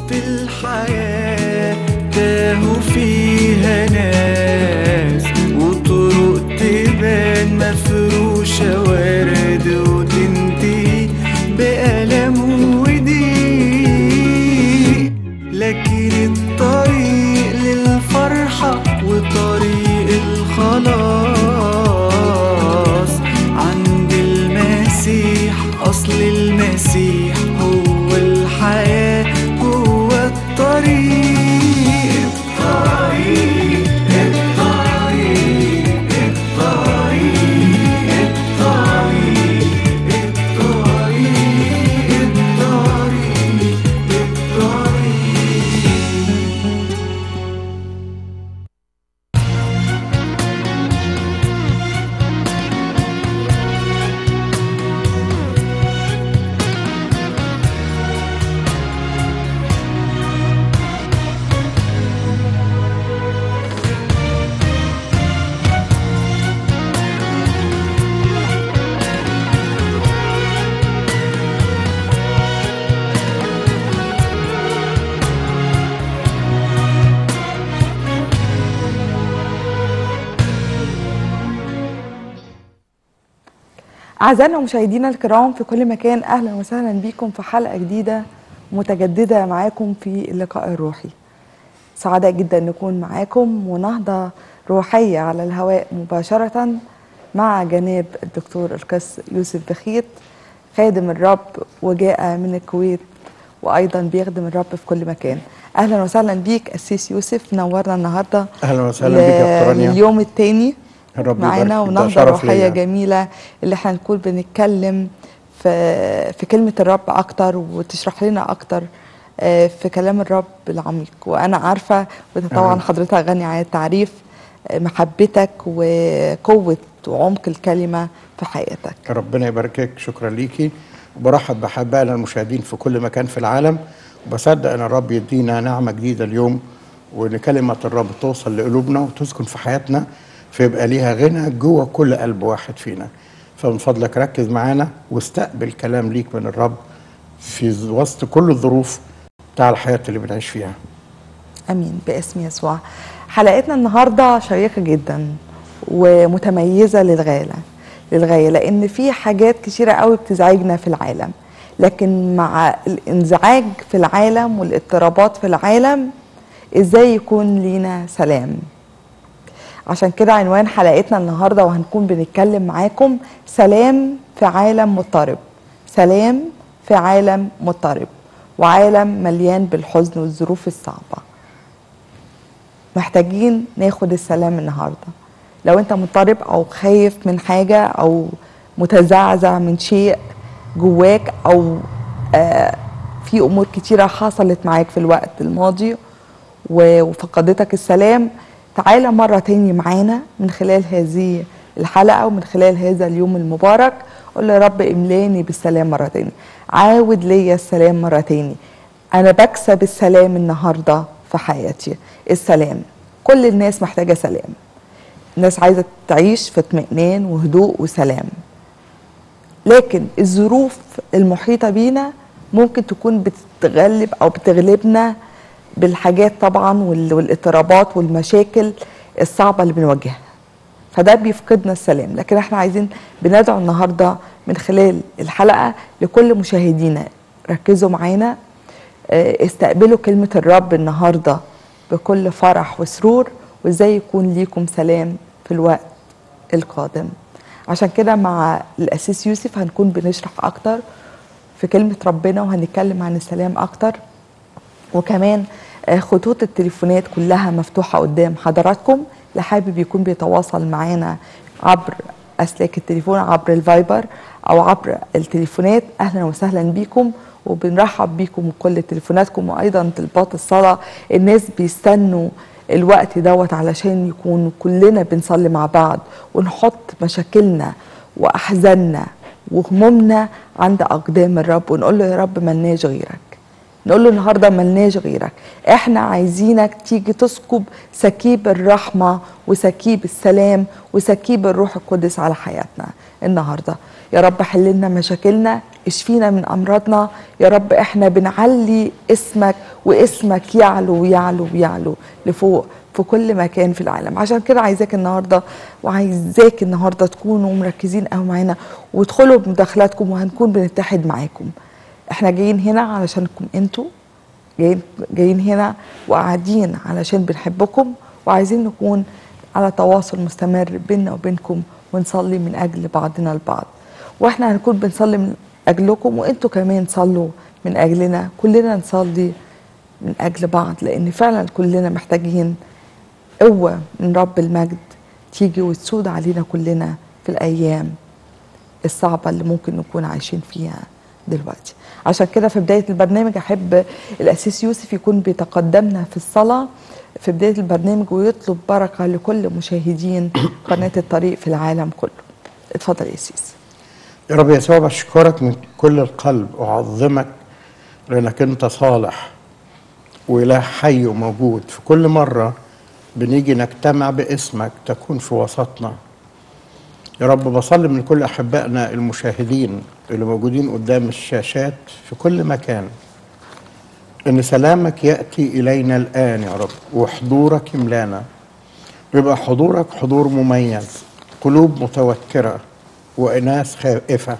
وسط الحياة تاهوا فيها ناس وطرق تبان مفروشة ورد وتنتهي بألم وضيق لكن الطريق للفرحة وطريق الخلاص عند المسيح أصل المسيح هو الحياة جوه الطريق الطريق الطريق الطريق الطريق الطريق الطريق الطريق أعزائنا ومشاهدينا الكرام في كل مكان أهلا وسهلا بكم في حلقة جديدة متجددة معاكم في اللقاء الروحي سعداء جدا نكون معاكم ونهضة روحية على الهواء مباشرة مع جناب الدكتور القس يوسف بخيت خادم الرب وجاء من الكويت وأيضا بيخدم الرب في كل مكان أهلا وسهلا بيك أسيس يوسف نورنا النهاردة اهلا وسهلا بك يا دكتور رانيا اليوم الثاني الرب معانا يبارك فيك. ده ونهضة شرف روحية ليا. جميلة اللي احنا هنكون بنتكلم في في كلمة الرب أكتر وتشرح لنا أكتر آه، في كلام الرب العميق وأنا عارفة وده طبعا آمين. حضرتك غني عن التعريف آه، محبتك وقوة وعمق الكلمة في حياتك ربنا يباركك شكرا ليكي وبرحب بحبائنا المشاهدين في كل مكان في العالم وبصدق ان الرب يدينا نعمه جديده اليوم وان كلمه الرب توصل لقلوبنا وتسكن في حياتنا فيبقى ليها غنى جوه كل قلب واحد فينا فمن فضلك ركز معانا واستقبل كلام ليك من الرب في وسط كل الظروف بتاع الحياه اللي بنعيش فيها امين باسم يسوع حلقتنا النهارده شيقه جدا ومتميزه للغايه للغايه لان في حاجات كتيره قوي بتزعجنا في العالم لكن مع الانزعاج في العالم والاضطرابات في العالم ازاي يكون لينا سلام عشان كده عنوان حلقتنا النهارده وهنكون بنتكلم معاكم سلام في عالم مضطرب سلام في عالم مضطرب وعالم مليان بالحزن والظروف الصعبه محتاجين ناخد السلام النهارده لو انت مضطرب او خايف من حاجه او متزعزع من شيء جواك او آه في امور كتيره حصلت معاك في الوقت الماضي و- وفقدتك السلام تعالى مرة تاني معانا من خلال هذه الحلقة ومن خلال هذا اليوم المبارك قول يا رب املاني بالسلام مرة تاني عاود ليا السلام مرة تاني أنا بكسب السلام النهاردة في حياتي السلام كل الناس محتاجة سلام الناس عايزة تعيش في اطمئنان وهدوء وسلام لكن الظروف المحيطة بينا ممكن تكون بتتغلب أو بتغلبنا بالحاجات طبعا وال- والاضطرابات والمشاكل الصعبة اللي بنواجهها فده بيفقدنا السلام لكن احنا عايزين بندعو النهاردة من خلال الحلقة لكل مشاهدينا ركزوا معانا آه، استقبلوا كلمة الرب النهاردة بكل فرح وسرور وازاي يكون ليكم سلام في الوقت القادم عشان كده مع الأسيس يوسف هنكون بنشرح أكتر في كلمة ربنا وهنتكلم عن السلام أكتر وكمان آه، خطوط التليفونات كلها مفتوحة قدام حضراتكم اللي حابب يكون بيتواصل معانا عبر أسلاك التليفون عبر الفايبر أو عبر التليفونات أهلا وسهلا بيكم وبنرحب بيكم وكل تليفوناتكم وأيضا طلبات الصلاة الناس بيستنوا الوقت دوت علشان يكون كلنا بنصلي مع بعض ونحط مشاكلنا وأحزاننا وهمومنا عند أقدام الرب ونقول له يا رب ملناش غيرك نقول له النهارده ملناش غيرك احنا عايزينك تيجي تسكب سكيب الرحمه وسكيب السلام وسكيب الروح القدس على حياتنا النهارده يا رب حل لنا مشاكلنا اشفينا من امراضنا يا رب احنا بنعلي اسمك واسمك يعلو ويعلو ويعلو لفوق في كل مكان في العالم عشان كده عايزاك النهارده وعايزاك النهارده تكونوا مركزين قوي معانا وادخلوا بمداخلاتكم وهنكون بنتحد معاكم احنا جايين هنا علشانكم انتوا جايين جايين هنا وقاعدين علشان بنحبكم وعايزين نكون على تواصل مستمر بيننا وبينكم ونصلي من اجل بعضنا البعض واحنا هنكون بنصلي من اجلكم وانتوا كمان صلوا من اجلنا كلنا نصلي من اجل بعض لان فعلا كلنا محتاجين قوه من رب المجد تيجي وتسود علينا كلنا في الايام الصعبة اللي ممكن نكون عايشين فيها دلوقتي عشان كده في بداية البرنامج أحب الأسيس يوسف يكون بيتقدمنا في الصلاة في بداية البرنامج ويطلب بركة لكل مشاهدين قناة الطريق في العالم كله اتفضل يا أسيس يا رب يسوع بشكرك من كل القلب وأعظمك لأنك أنت صالح وإله حي وموجود في كل مرة بنيجي نجتمع باسمك تكون في وسطنا يا رب بصلي من كل أحبائنا المشاهدين اللي موجودين قدام الشاشات في كل مكان إن سلامك يأتي إلينا الآن يا رب وحضورك يملانا يبقى حضورك حضور مميز قلوب متوترة وإناس خائفة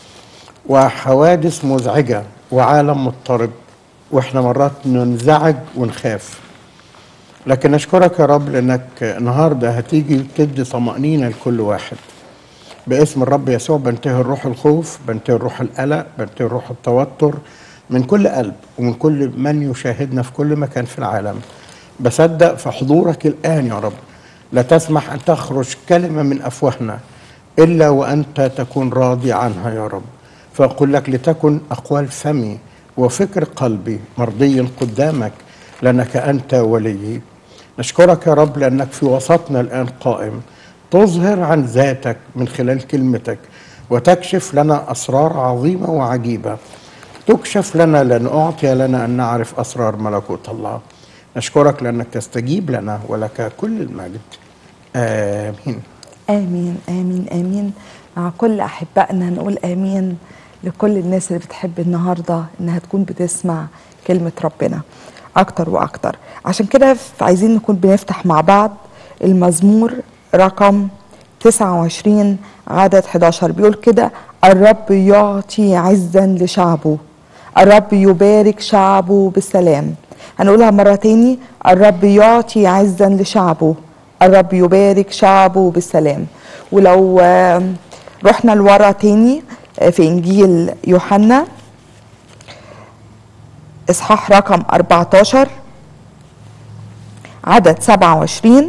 وحوادث مزعجة وعالم مضطرب وإحنا مرات ننزعج ونخاف لكن نشكرك يا رب لأنك النهاردة هتيجي تدي طمأنينة لكل واحد باسم الرب يسوع بنتهي الروح الخوف بنتهي الروح القلق بنتهي الروح التوتر من كل قلب ومن كل من يشاهدنا في كل مكان في العالم بصدق في حضورك الآن يا رب لا تسمح أن تخرج كلمة من أفواهنا إلا وأنت تكون راضي عنها يا رب فأقول لك لتكن أقوال فمي وفكر قلبي مرضي قدامك لأنك أنت وليي نشكرك يا رب لأنك في وسطنا الآن قائم تظهر عن ذاتك من خلال كلمتك وتكشف لنا أسرار عظيمة وعجيبة تكشف لنا لأن أعطي لنا أن نعرف أسرار ملكوت الله نشكرك لأنك تستجيب لنا ولك كل المجد آمين آمين آمين آمين مع كل أحبائنا نقول آمين لكل الناس اللي بتحب النهاردة إنها تكون بتسمع كلمة ربنا أكتر وأكتر عشان كده ف- عايزين نكون بنفتح مع بعض المزمور رقم 29 عدد 11 بيقول كده الرب يعطي عزا لشعبه الرب يبارك شعبه بالسلام هنقولها مرة تاني الرب يعطي عزا لشعبه الرب يبارك شعبه بالسلام ولو آه، رحنا لورا تاني آه، في إنجيل يوحنا إصحاح رقم 14 عدد 27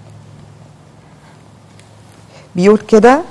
بيقول كده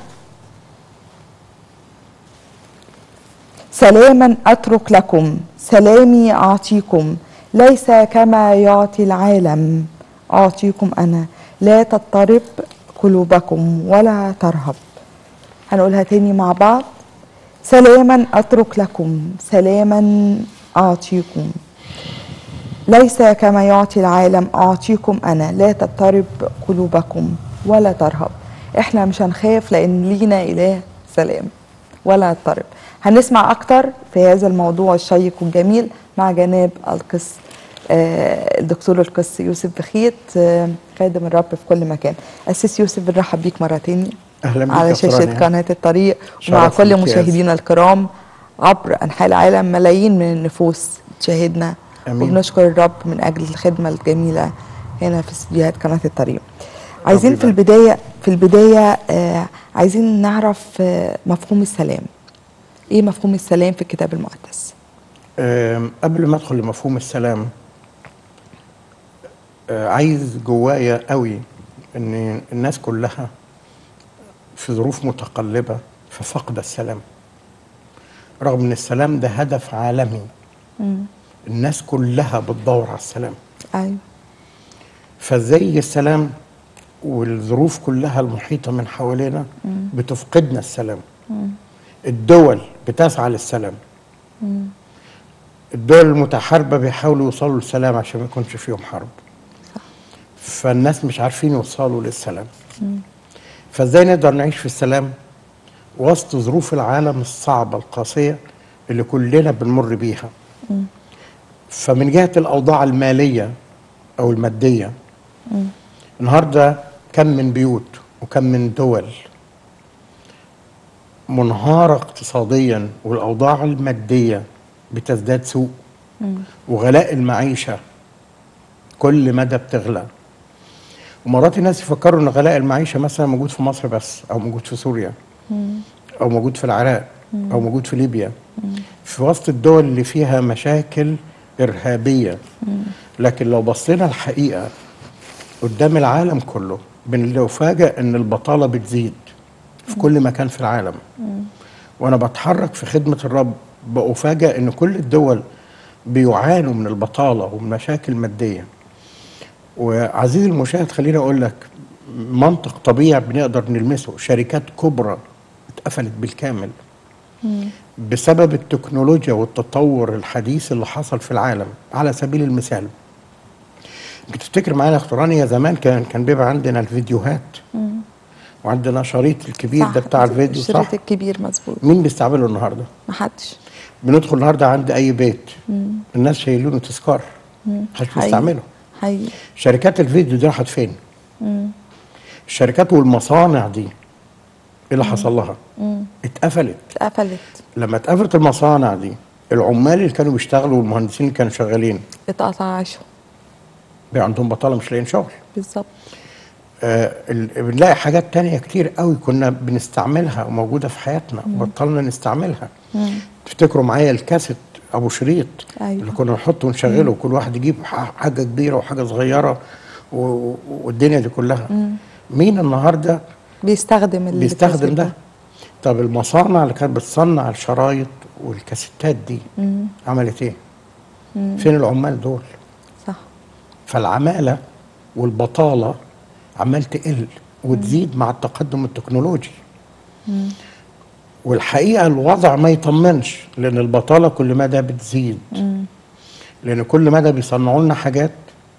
سلاما اترك لكم سلامي اعطيكم ليس كما يعطي العالم اعطيكم انا لا تضطرب قلوبكم ولا ترهب هنقولها تاني مع بعض سلاما اترك لكم سلاما اعطيكم ليس كما يعطي العالم اعطيكم انا لا تضطرب قلوبكم ولا ترهب احنا مش هنخاف لان لينا اله سلام ولا اضطرب هنسمع اكتر في هذا الموضوع الشيق والجميل مع جناب القس آه، الدكتور القس يوسف بخيت آه، خادم الرب في كل مكان اسيس يوسف بنرحب بيك مره تاني أهلا بك على يا شاشه فرانيا. قناه الطريق ومع شرف كل ليك يا مشاهدينا الكرام عبر انحاء العالم ملايين من النفوس تشاهدنا آمين. وبنشكر الرب من اجل الخدمه الجميله هنا في استديوهات قناه الطريق عايزين في يبارك. البدايه في البدايه آه عايزين نعرف آه مفهوم السلام ايه مفهوم السلام في الكتاب المقدس آم، قبل ما ادخل لمفهوم السلام آه، عايز جوايا قوي ان الناس كلها في ظروف متقلبه في فقد السلام رغم ان السلام ده هدف عالمي الناس كلها بتدور على السلام ايوه فازاي السلام والظروف كلها المحيطه من حوالينا بتفقدنا السلام الدول بتسعى للسلام الدول المتحاربه بيحاولوا يوصلوا للسلام عشان ما يكونش فيهم حرب فالناس مش عارفين يوصلوا للسلام فازاي نقدر نعيش في السلام وسط ظروف العالم الصعبة القاسية اللي كلنا بنمر بيها فمن جهة الأوضاع المالية أو المادية النهاردة كم من بيوت وكم من دول منهارة اقتصاديا والأوضاع المادية بتزداد سوء وغلاء المعيشة كل مدى بتغلى ومرات الناس يفكروا ان غلاء المعيشه مثلا موجود في مصر بس او موجود في سوريا او موجود في العراق او موجود في ليبيا في وسط الدول اللي فيها مشاكل ارهابيه لكن لو بصينا الحقيقه قدام العالم كله بنفاجئ ان البطاله بتزيد في كل مكان في العالم وانا بتحرك في خدمه الرب بأفاجئ ان كل الدول بيعانوا من البطاله ومن مشاكل ماديه وعزيزي المشاهد خليني اقول لك منطق طبيعي بنقدر نلمسه شركات كبرى اتقفلت بالكامل بسبب التكنولوجيا والتطور الحديث اللي حصل في العالم على سبيل المثال بتفتكر معايا يا اخت رانيا زمان كان كان بيبقى عندنا الفيديوهات وعندنا شريط الكبير ده بتاع الفيديو صح الشريط الكبير مظبوط مين بيستعمله النهارده محدش بندخل النهارده عند اي بيت الناس شايلينه تذكار محدش حقيقي. بيستعمله حقيقي شركات الفيديو دي راحت فين؟ الشركات والمصانع دي ايه اللي حصل لها؟ اتقفلت اتقفلت لما اتقفلت المصانع دي العمال اللي كانوا بيشتغلوا والمهندسين اللي كانوا شغالين اتقطع عيشهم بقى عندهم بطاله مش لاقيين شغل بالظبط آه ال- بنلاقي حاجات تانية كتير قوي كنا بنستعملها وموجودة في حياتنا بطلنا نستعملها تفتكروا معايا الكاسيت أبو شريط أيوة. اللي كنا نحطه ونشغله وكل واحد يجيب ح- حاجة كبيرة وحاجة صغيرة و- و- والدنيا دي كلها مين النهاردة بيستخدم ال- بيستخدم الكاسيت ده طب المصانع اللي كانت بتصنع الشرايط والكاسيتات دي عملت ايه فين العمال دول صح فالعمالة والبطالة عمال تقل وتزيد مع التقدم التكنولوجي والحقيقة الوضع ما يطمنش لأن البطالة كل مدى بتزيد لأن كل مدى بيصنعوا لنا حاجات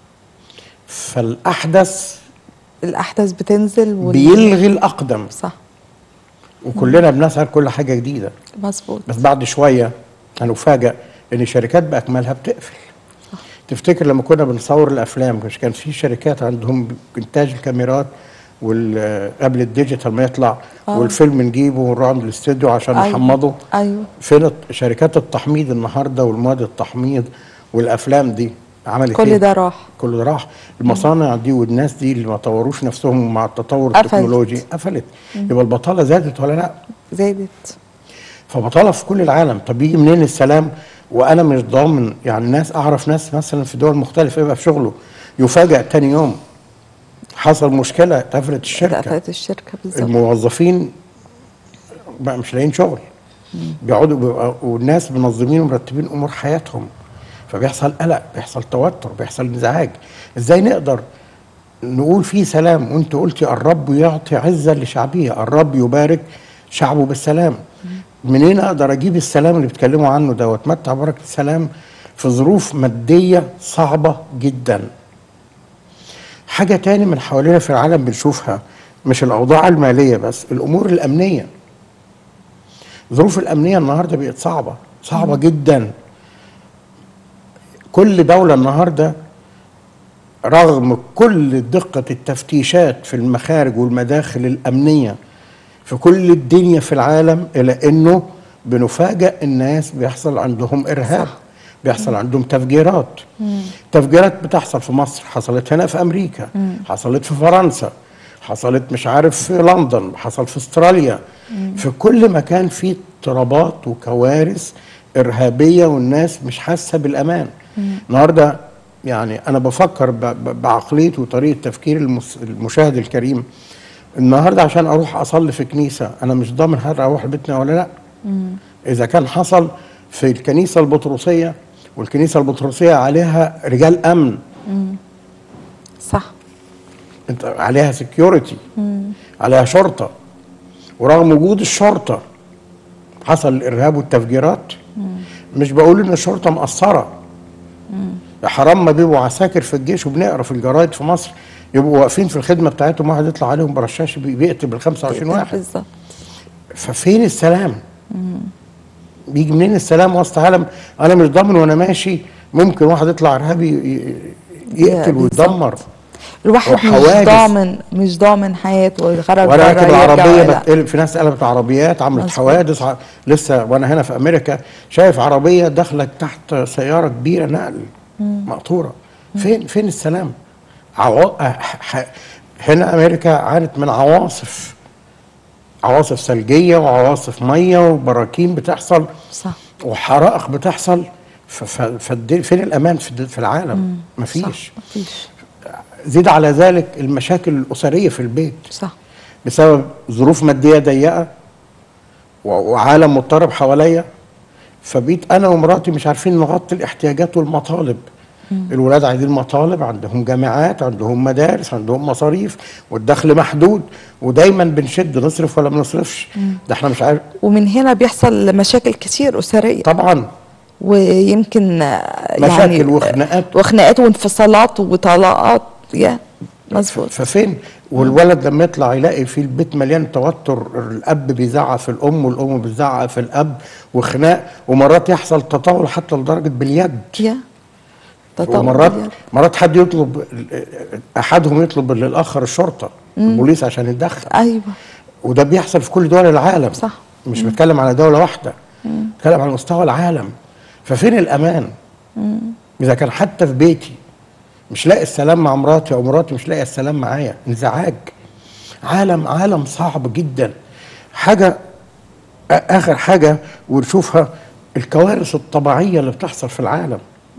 فالأحدث الاحداث بتنزل وال... بيلغي الأقدم صح وكلنا بنسعى كل حاجة جديدة مظبوط بس بعد شويه هنفاجئ ان الشركات باكملها بتقفل تفتكر لما كنا بنصور الافلام مش كان في شركات عندهم انتاج الكاميرات وال- قبل الديجيتال ما يطلع آه. والفيلم نجيبه ونروح عند الاستوديو عشان أيوة. نحمضه ايوه فين الت- شركات التحميض النهارده والمواد التحميض والافلام دي عملت كل إيه؟ ده راح كل ده راح المصانع دي والناس دي اللي ما طوروش نفسهم مع التطور قفلت. التكنولوجي قفلت يبقى البطاله زادت ولا لا؟ زادت فبطالة في كل العالم طب يجي منين السلام وانا مش ضامن يعني ناس اعرف ناس مثلا في دول مختلفه يبقى في شغله يفاجئ تاني يوم حصل مشكله اتقفلت الشركه قفلت الشركه بالظبط الموظفين بقى مش لاقيين شغل بيقعدوا بيبقى والناس منظمين ومرتبين امور حياتهم فبيحصل قلق بيحصل توتر بيحصل انزعاج ازاي نقدر نقول في سلام وانت قلتي الرب يعطي عزا لشعبه الرب يبارك شعبه بالسلام منين اقدر اجيب السلام اللي بيتكلموا عنه ده واتمتع بركه السلام في ظروف ماديه صعبه جدا حاجه تاني من حوالينا في العالم بنشوفها مش الاوضاع الماليه بس الامور الامنيه الظروف الامنيه النهارده بقت صعبه صعبه جدا كل دوله النهارده رغم كل دقه التفتيشات في المخارج والمداخل الامنيه في كل الدنيا في العالم الا انه بنفاجئ الناس بيحصل عندهم ارهاب صح. بيحصل عندهم تفجيرات تفجيرات بتحصل في مصر حصلت هنا في امريكا حصلت في فرنسا حصلت مش عارف في لندن حصل في استراليا في كل مكان في اضطرابات وكوارث ارهابيه والناس مش حاسه بالامان النهارده يعني انا بفكر ب- ب- بعقليه وطريقه تفكير المس- المشاهد الكريم النهارده عشان اروح اصلي في كنيسه انا مش ضامن هل اروح بيتنا ولا لا اذا كان حصل في الكنيسه البطرسيه والكنيسه البطرسيه عليها رجال امن صح انت عليها سكيورتي عليها شرطه ورغم وجود الشرطه حصل الارهاب والتفجيرات مش بقول ان الشرطه مقصره يا حرام ما بيبقوا عساكر في الجيش وبنقرا في الجرايد في مصر يبقوا واقفين في الخدمه بتاعتهم واحد يطلع عليهم برشاش بي- بيقتل بال 25 واحد بالظبط ففين السلام بيجي منين السلام وسط عالم انا مش ضامن وانا ماشي ممكن واحد يطلع ارهابي ي- ي- يقتل بالظبط. ويدمر الواحد مش وحوادث. ضامن مش ضامن حياته ويخرج وانا راكب بره يرجع العربيه ولا لا. بتقلب في ناس قلبت عربيات عملت مظبوط. حوادث ع- لسه وانا هنا في امريكا شايف عربيه دخلت تحت سياره كبيره نقل مقطوره فين فين السلام عوا... ح... هنا امريكا عانت من عواصف عواصف ثلجيه وعواصف ميه وبراكين بتحصل صح وحرائق بتحصل ف... ف... فالدي... فين الامان في, الد- في العالم مفيش صح مفيش زيد على ذلك المشاكل الاسريه في البيت صح بسبب ظروف ماديه ضيقه و- وعالم مضطرب حواليا فبقيت انا ومراتي مش عارفين نغطي الاحتياجات والمطالب الولاد عايزين مطالب عندهم جامعات عندهم مدارس عندهم مصاريف والدخل محدود ودايما بنشد نصرف ولا ما نصرفش ده احنا مش عارف ومن هنا بيحصل مشاكل كتير أسرية طبعا ويمكن آه، مشاكل يعني وخناقات. وخناقات وانفصالات وطلاقات يا مظبوط ففين والولد لما يطلع يلاقي في البيت مليان توتر الاب بيزعق في الام والام بتزعق في الاب وخناق ومرات يحصل تطاول حتى لدرجه باليد يا تطور ومرات باليد. مرات حد يطلب احدهم يطلب للاخر الشرطه البوليس عشان يتدخل ايوه وده بيحصل في كل دول العالم صح. مش بتكلم على دوله واحده بتكلم على مستوى العالم ففين الامان اذا كان حتى في بيتي مش لاقي السلام مع مراتي او مراتي مش لاقي السلام معايا انزعاج عالم عالم صعب جدا حاجه آ- اخر حاجه ونشوفها الكوارث الطبيعيه اللي بتحصل في العالم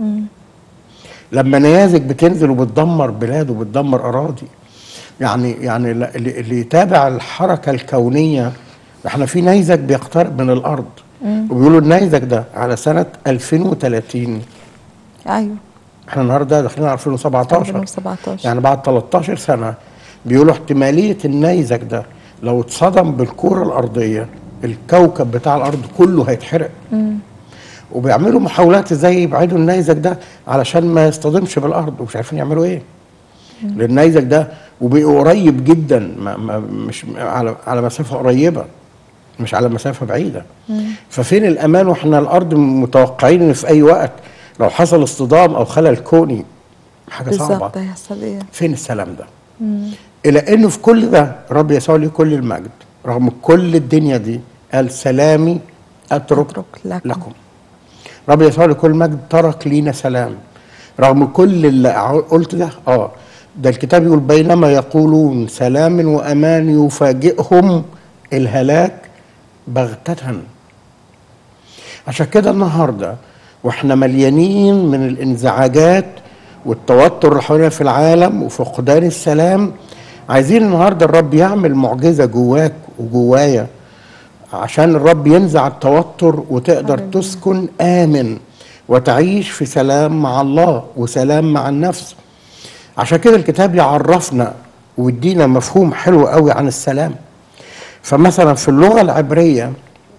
لما نيازك بتنزل وبتدمر بلاد وبتدمر اراضي يعني يعني اللي اللي يتابع الحركه الكونيه احنا في نيزك بيقترب من الارض وبيقولوا النيزك ده على سنه 2030 ايوه احنا النهارده داخلين على 2017 2017 يعني بعد 13 سنه بيقولوا احتماليه النيزك ده لو اتصدم بالكره الارضيه الكوكب بتاع الارض كله هيتحرق وبيعملوا محاولات ازاي يبعدوا النيزك ده علشان ما يصطدمش بالارض ومش عارفين يعملوا ايه لان النيزك ده وبقى قريب جدا ما ما مش على على مسافه قريبه مش على مسافه بعيده ففين الامان واحنا الارض متوقعين ان في اي وقت لو حصل اصطدام او خلل كوني حاجه صعبه بالظبط هيحصل ايه فين السلام ده الى انه في كل ده رب يسوع له كل المجد رغم كل الدنيا دي قال سلامي اترك, أترك لكم. لكم رب يسوع له كل المجد ترك لينا سلام رغم كل اللي ع- قلت ده اه ده الكتاب يقول بينما يقولون سلام وامان يفاجئهم الهلاك بغتة عشان كده النهارده واحنا مليانين من الانزعاجات والتوتر اللي حوالينا في العالم وفقدان السلام عايزين النهارده الرب يعمل معجزه جواك وجوايا عشان الرب ينزع التوتر وتقدر تسكن امن وتعيش في سلام مع الله وسلام مع النفس عشان كده الكتاب يعرفنا ويدينا مفهوم حلو قوي عن السلام فمثلا في اللغه العبريه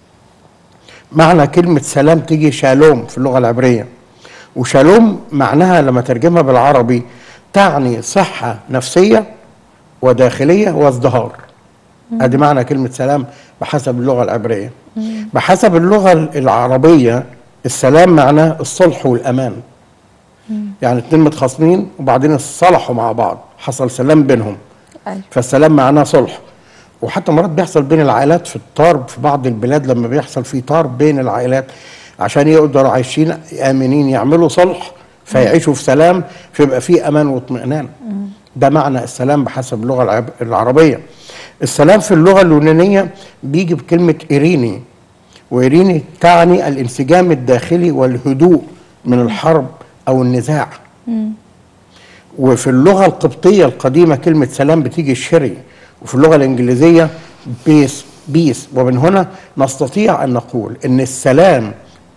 معنى كلمة سلام تيجي شالوم في اللغة العبرية وشالوم معناها لما ترجمها بالعربي تعني صحة نفسية وداخلية وازدهار ادي معنى كلمة سلام بحسب اللغة العبرية بحسب اللغة العربية السلام معناه الصلح والأمان يعني اتنين متخاصمين وبعدين اتصالحوا مع بعض حصل سلام بينهم ايوه فالسلام معناه صلح وحتى مرات بيحصل بين العائلات في الطار في بعض البلاد لما بيحصل في طار بين العائلات عشان يقدروا عايشين امنين يعملوا صلح فيعيشوا في سلام فيبقى في امان واطمئنان ده معنى السلام بحسب اللغه العب- العربيه السلام في اللغه اليونانيه بيجي بكلمه ايريني وايريني تعني الانسجام الداخلي والهدوء من الحرب او النزاع وفي اللغة القبطية القديمة كلمة سلام بتيجي شري وفي اللغة الإنجليزية بيس بيس ومن هنا نستطيع أن نقول أن السلام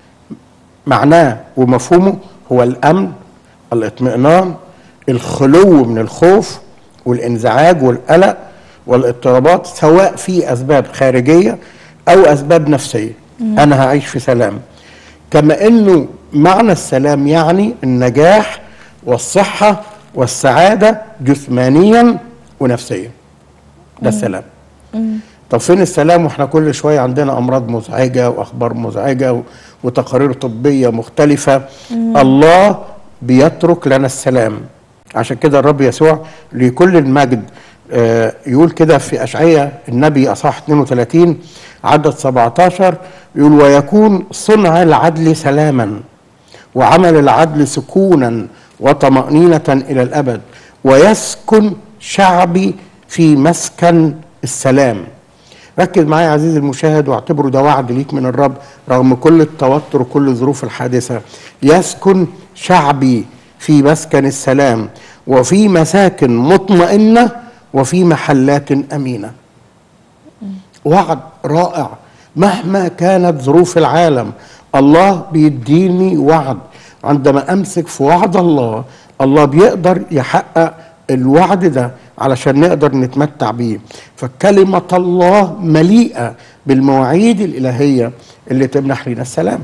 معناه ومفهومه هو الأمن الاطمئنان الخلو من الخوف والانزعاج والقلق والاضطرابات سواء في أسباب خارجية أو أسباب نفسية أنا هعيش في سلام كما أنه معنى السلام يعني النجاح والصحة والسعادة جسمانيا ونفسيا ده السلام طب فين السلام واحنا كل شويه عندنا امراض مزعجه واخبار مزعجه و- وتقارير طبيه مختلفه الله بيترك لنا السلام عشان كده الرب يسوع لكل المجد آه، يقول كده في اشعياء النبي اصحاح 32 عدد 17 يقول ويكون صنع العدل سلاما وعمل العدل سكونا وطمأنينة إلى الأبد ويسكن شعبي في مسكن السلام ركز معايا يا عزيزي المشاهد واعتبره ده وعد ليك من الرب رغم كل التوتر وكل الظروف الحادثة يسكن شعبي في مسكن السلام وفي مساكن مطمئنة وفي محلات أمينة وعد رائع مهما كانت ظروف العالم الله بيديني وعد عندما امسك في وعد الله الله بيقدر يحقق الوعد ده علشان نقدر نتمتع بيه فكلمة الله مليئة بالمواعيد الإلهية اللي تمنح لنا السلام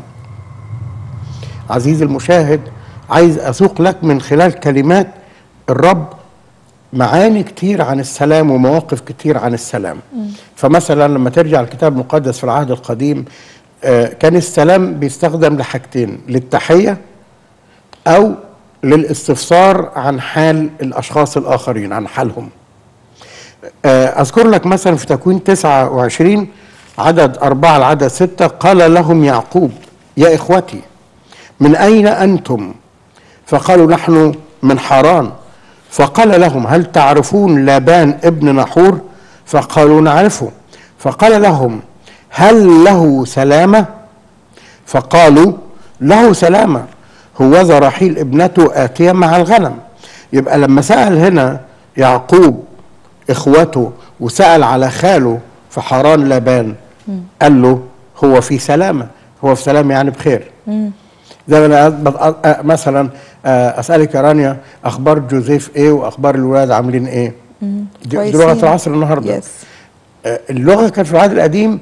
عزيزي المشاهد عايز أسوق لك من خلال كلمات الرب معاني كتير عن السلام ومواقف كتير عن السلام فمثلا لما ترجع الكتاب المقدس في العهد القديم آه، كان السلام بيستخدم لحاجتين للتحية أو للاستفسار عن حال الأشخاص الآخرين عن حالهم آه، أذكر لك مثلا في تكوين 29 عدد أربعة العدد ستة قال لهم يعقوب يا إخوتي من أين أنتم فقالوا نحن من حران فقال لهم هل تعرفون لابان ابن نحور فقالوا نعرفه فقال لهم هل له سلامة فقالوا له سلامة هوذا رحيل ابنته آتية مع الغنم يبقى لما سأل هنا يعقوب إخوته وسأل على خاله في حران لابان قال له هو في سلامة هو في سلامة يعني بخير زي ما انا أ- أ- مثلا آه، اسالك يا رانيا اخبار جوزيف ايه واخبار الولاد عاملين ايه دي, دي كويسين. لغه العصر النهارده يس آه، اللغه كانت في العهد القديم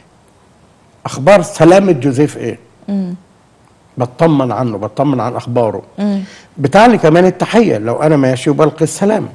اخبار سلامه جوزيف ايه بطمن عنه بطمن عن اخباره بتعني كمان التحيه لو انا ماشي وبلقي السلام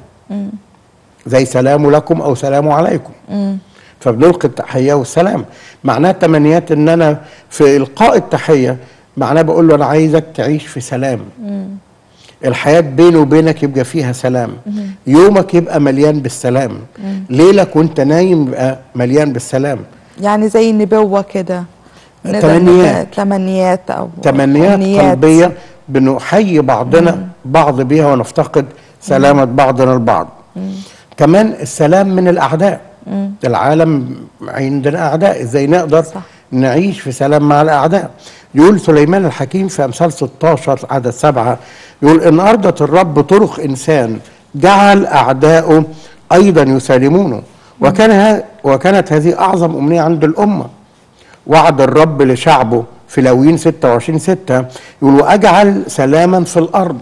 زي سلام لكم او سلام عليكم فبنلقي التحيه والسلام معناه تمنيات ان انا في القاء التحيه معناه بقول له انا عايزك تعيش في سلام الحياه بيني وبينك يبقى فيها سلام يومك يبقى مليان بالسلام ليلك وانت نايم يبقى مليان بالسلام يعني زي نبوة كده نقدر تمنيات. نقول تمنيات أو تمنيات أمنيات. قلبيه بنحيي بعضنا بعض بيها ونفتقد سلامه بعضنا البعض كمان السلام من الاعداء العالم عندنا اعداء ازاي نقدر صح. نعيش في سلام مع الاعداء يقول سليمان الحكيم في امثال 16 عدد سبعة يقول ان ارضت الرب طرق انسان جعل اعداؤه ايضا يسالمونه وكان ها وكانت هذه اعظم امنيه عند الامه وعد الرب لشعبه في لاويين 26 6 يقول واجعل سلاما في الارض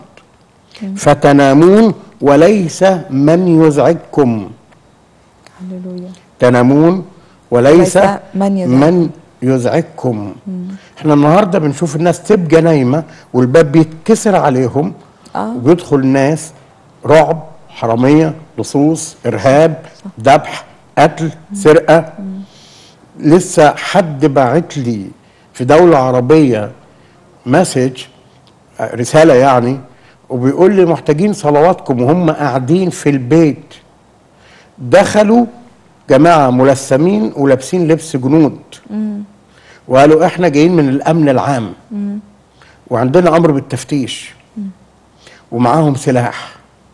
فتنامون وليس من يزعجكم هللويا تنامون وليس ليس من يزعجكم. من يزعجكم احنا النهارده بنشوف الناس تبقى نايمه والباب بيتكسر عليهم آه. وبيدخل ناس رعب حراميه لصوص ارهاب ذبح قتل سرقه لسه حد باعت لي في دوله عربيه مسج رساله يعني وبيقول لي محتاجين صلواتكم وهم قاعدين في البيت دخلوا جماعه ملثمين ولابسين لبس جنود وقالوا احنا جايين من الامن العام وعندنا امر بالتفتيش ومعاهم سلاح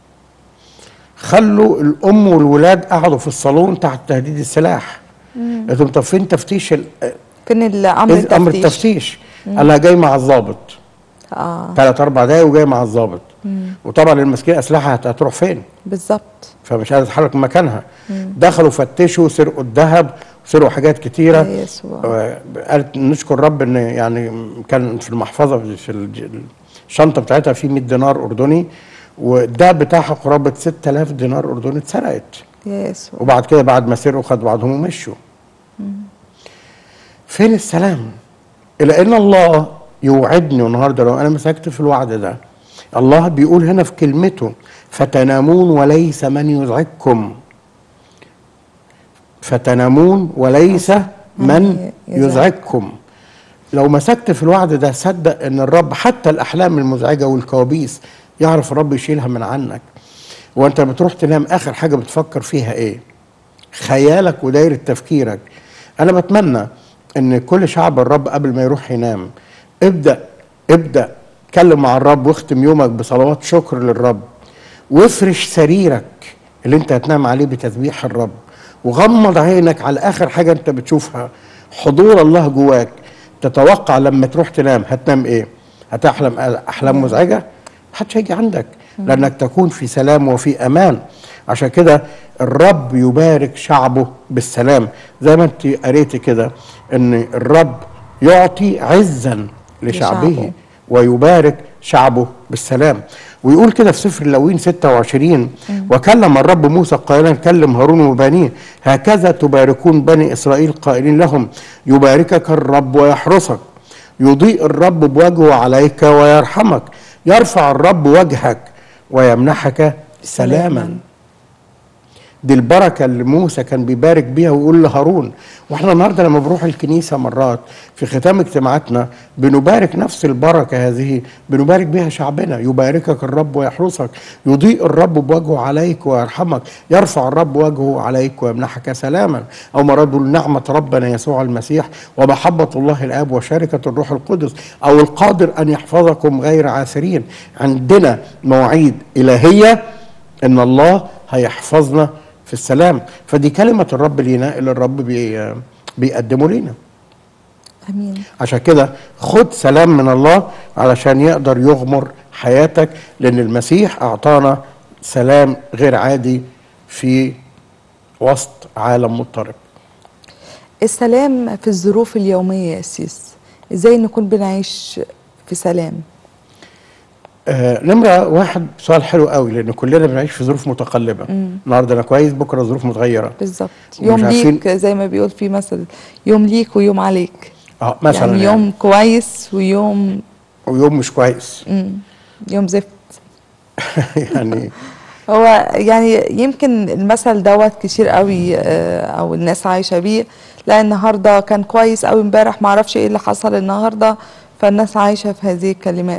خلوا الام والولاد قعدوا في الصالون تحت تهديد السلاح قلت لهم طب فين تفتيش ال- فين الامر إيه امر التفتيش التفتيش قال لها جاي مع الضابط اه ثلاث اربع دقايق وجاي مع الضابط وطبعا المسكين اسلحه هت- هتروح فين بالظبط فمش قادره تتحرك من مكانها دخلوا فتشوا سرقوا الذهب سرقوا حاجات كتيره يا يسوع. آه، قالت نشكر رب ان يعني كان في المحفظه في الج- الشنطه بتاعتها في 100 دينار اردني والدهب بتاعها قرابه 6000 دينار اردني اتسرقت يا يسوع وبعد كده بعد ما سرقوا خدوا بعضهم ومشوا فين السلام الى ان الله يوعدني النهارده لو انا مسكت في الوعد ده الله بيقول هنا في كلمته فتنامون وليس من يزعجكم فتنامون وليس من يزعج. يزعجكم لو مسكت في الوعد ده صدق ان الرب حتى الاحلام المزعجه والكوابيس يعرف الرب يشيلها من عنك وانت بتروح تنام اخر حاجه بتفكر فيها ايه خيالك ودايره تفكيرك انا بتمنى ان كل شعب الرب قبل ما يروح ينام ابدا ابدا اتكلم مع الرب واختم يومك بصلوات شكر للرب وافرش سريرك اللي انت هتنام عليه بتسبيح الرب وغمض عينك على اخر حاجه انت بتشوفها حضور الله جواك تتوقع لما تروح تنام هتنام ايه هتحلم احلام مزعجه محدش هيجي عندك لانك تكون في سلام وفي امان عشان كده الرب يبارك شعبه بالسلام زي ما انت قريتي كده ان الرب يعطي عزا لشعبه لشعبه. ويبارك شعبه بالسلام ويقول كده في سفر اللوين 26 وكلم الرب موسى قائلا كلم هارون وبنيه هكذا تباركون بني اسرائيل قائلين لهم يباركك الرب ويحرسك يضيء الرب بوجهه عليك ويرحمك يرفع الرب وجهك ويمنحك سلاما دي البركة اللي موسى كان بيبارك بيها ويقول لهارون واحنا النهارده لما بنروح الكنيسة مرات في ختام اجتماعاتنا بنبارك نفس البركة هذه بنبارك بها شعبنا يباركك الرب ويحرسك يضيء الرب بوجهه عليك ويرحمك يرفع الرب وجهه عليك ويمنحك سلاما او مرات بيقول نعمة ربنا يسوع المسيح ومحبة الله الاب وشركة الروح القدس او القادر ان يحفظكم غير عاثرين عندنا مواعيد الهية ان الله هيحفظنا في السلام فدي كلمة الرب لينا اللي الرب بي بيقدمه لينا امين عشان كده خد سلام من الله علشان يقدر يغمر حياتك لأن المسيح أعطانا سلام غير عادي في وسط عالم مضطرب السلام في الظروف اليوميه يا سيس ازاي نكون بنعيش في سلام آه نمرة واحد سؤال حلو قوي لأن كلنا بنعيش في ظروف متقلبة النهاردة أنا كويس بكرة ظروف متغيرة بالظبط ومش يوم عارفين- ليك زي ما بيقول في مثل يوم ليك ويوم عليك اه مثلا يعني يوم كويس ويوم ويوم مش كويس مم. يوم زفت يعني هو يعني يمكن المثل دوت كتير قوي آه، او الناس عايشه بيه لا النهارده كان كويس قوي امبارح ما اعرفش ايه اللي حصل النهارده فالناس عايشه في هذه الكلمات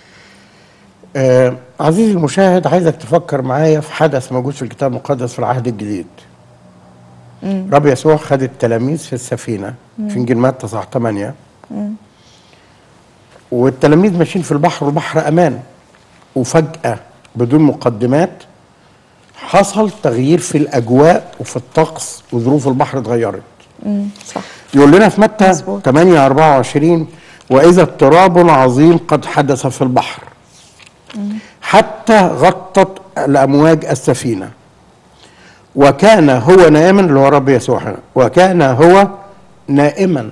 آه عزيزي المشاهد عايزك تفكر معايا في حدث موجود في الكتاب المقدس في العهد الجديد رب يسوع خد التلاميذ في السفينة في إنجيل متى صح 8 والتلاميذ ماشيين في البحر والبحر أمان وفجأة بدون مقدمات حصل تغيير في الأجواء وفي الطقس وظروف البحر اتغيرت مم. صح يقول لنا في متى مظبوط. 8 24 واذا اضطراب عظيم قد حدث في البحر حتى غطت الامواج السفينه وكان هو نائما اللي هو رب يسوع هنا وكان هو نائما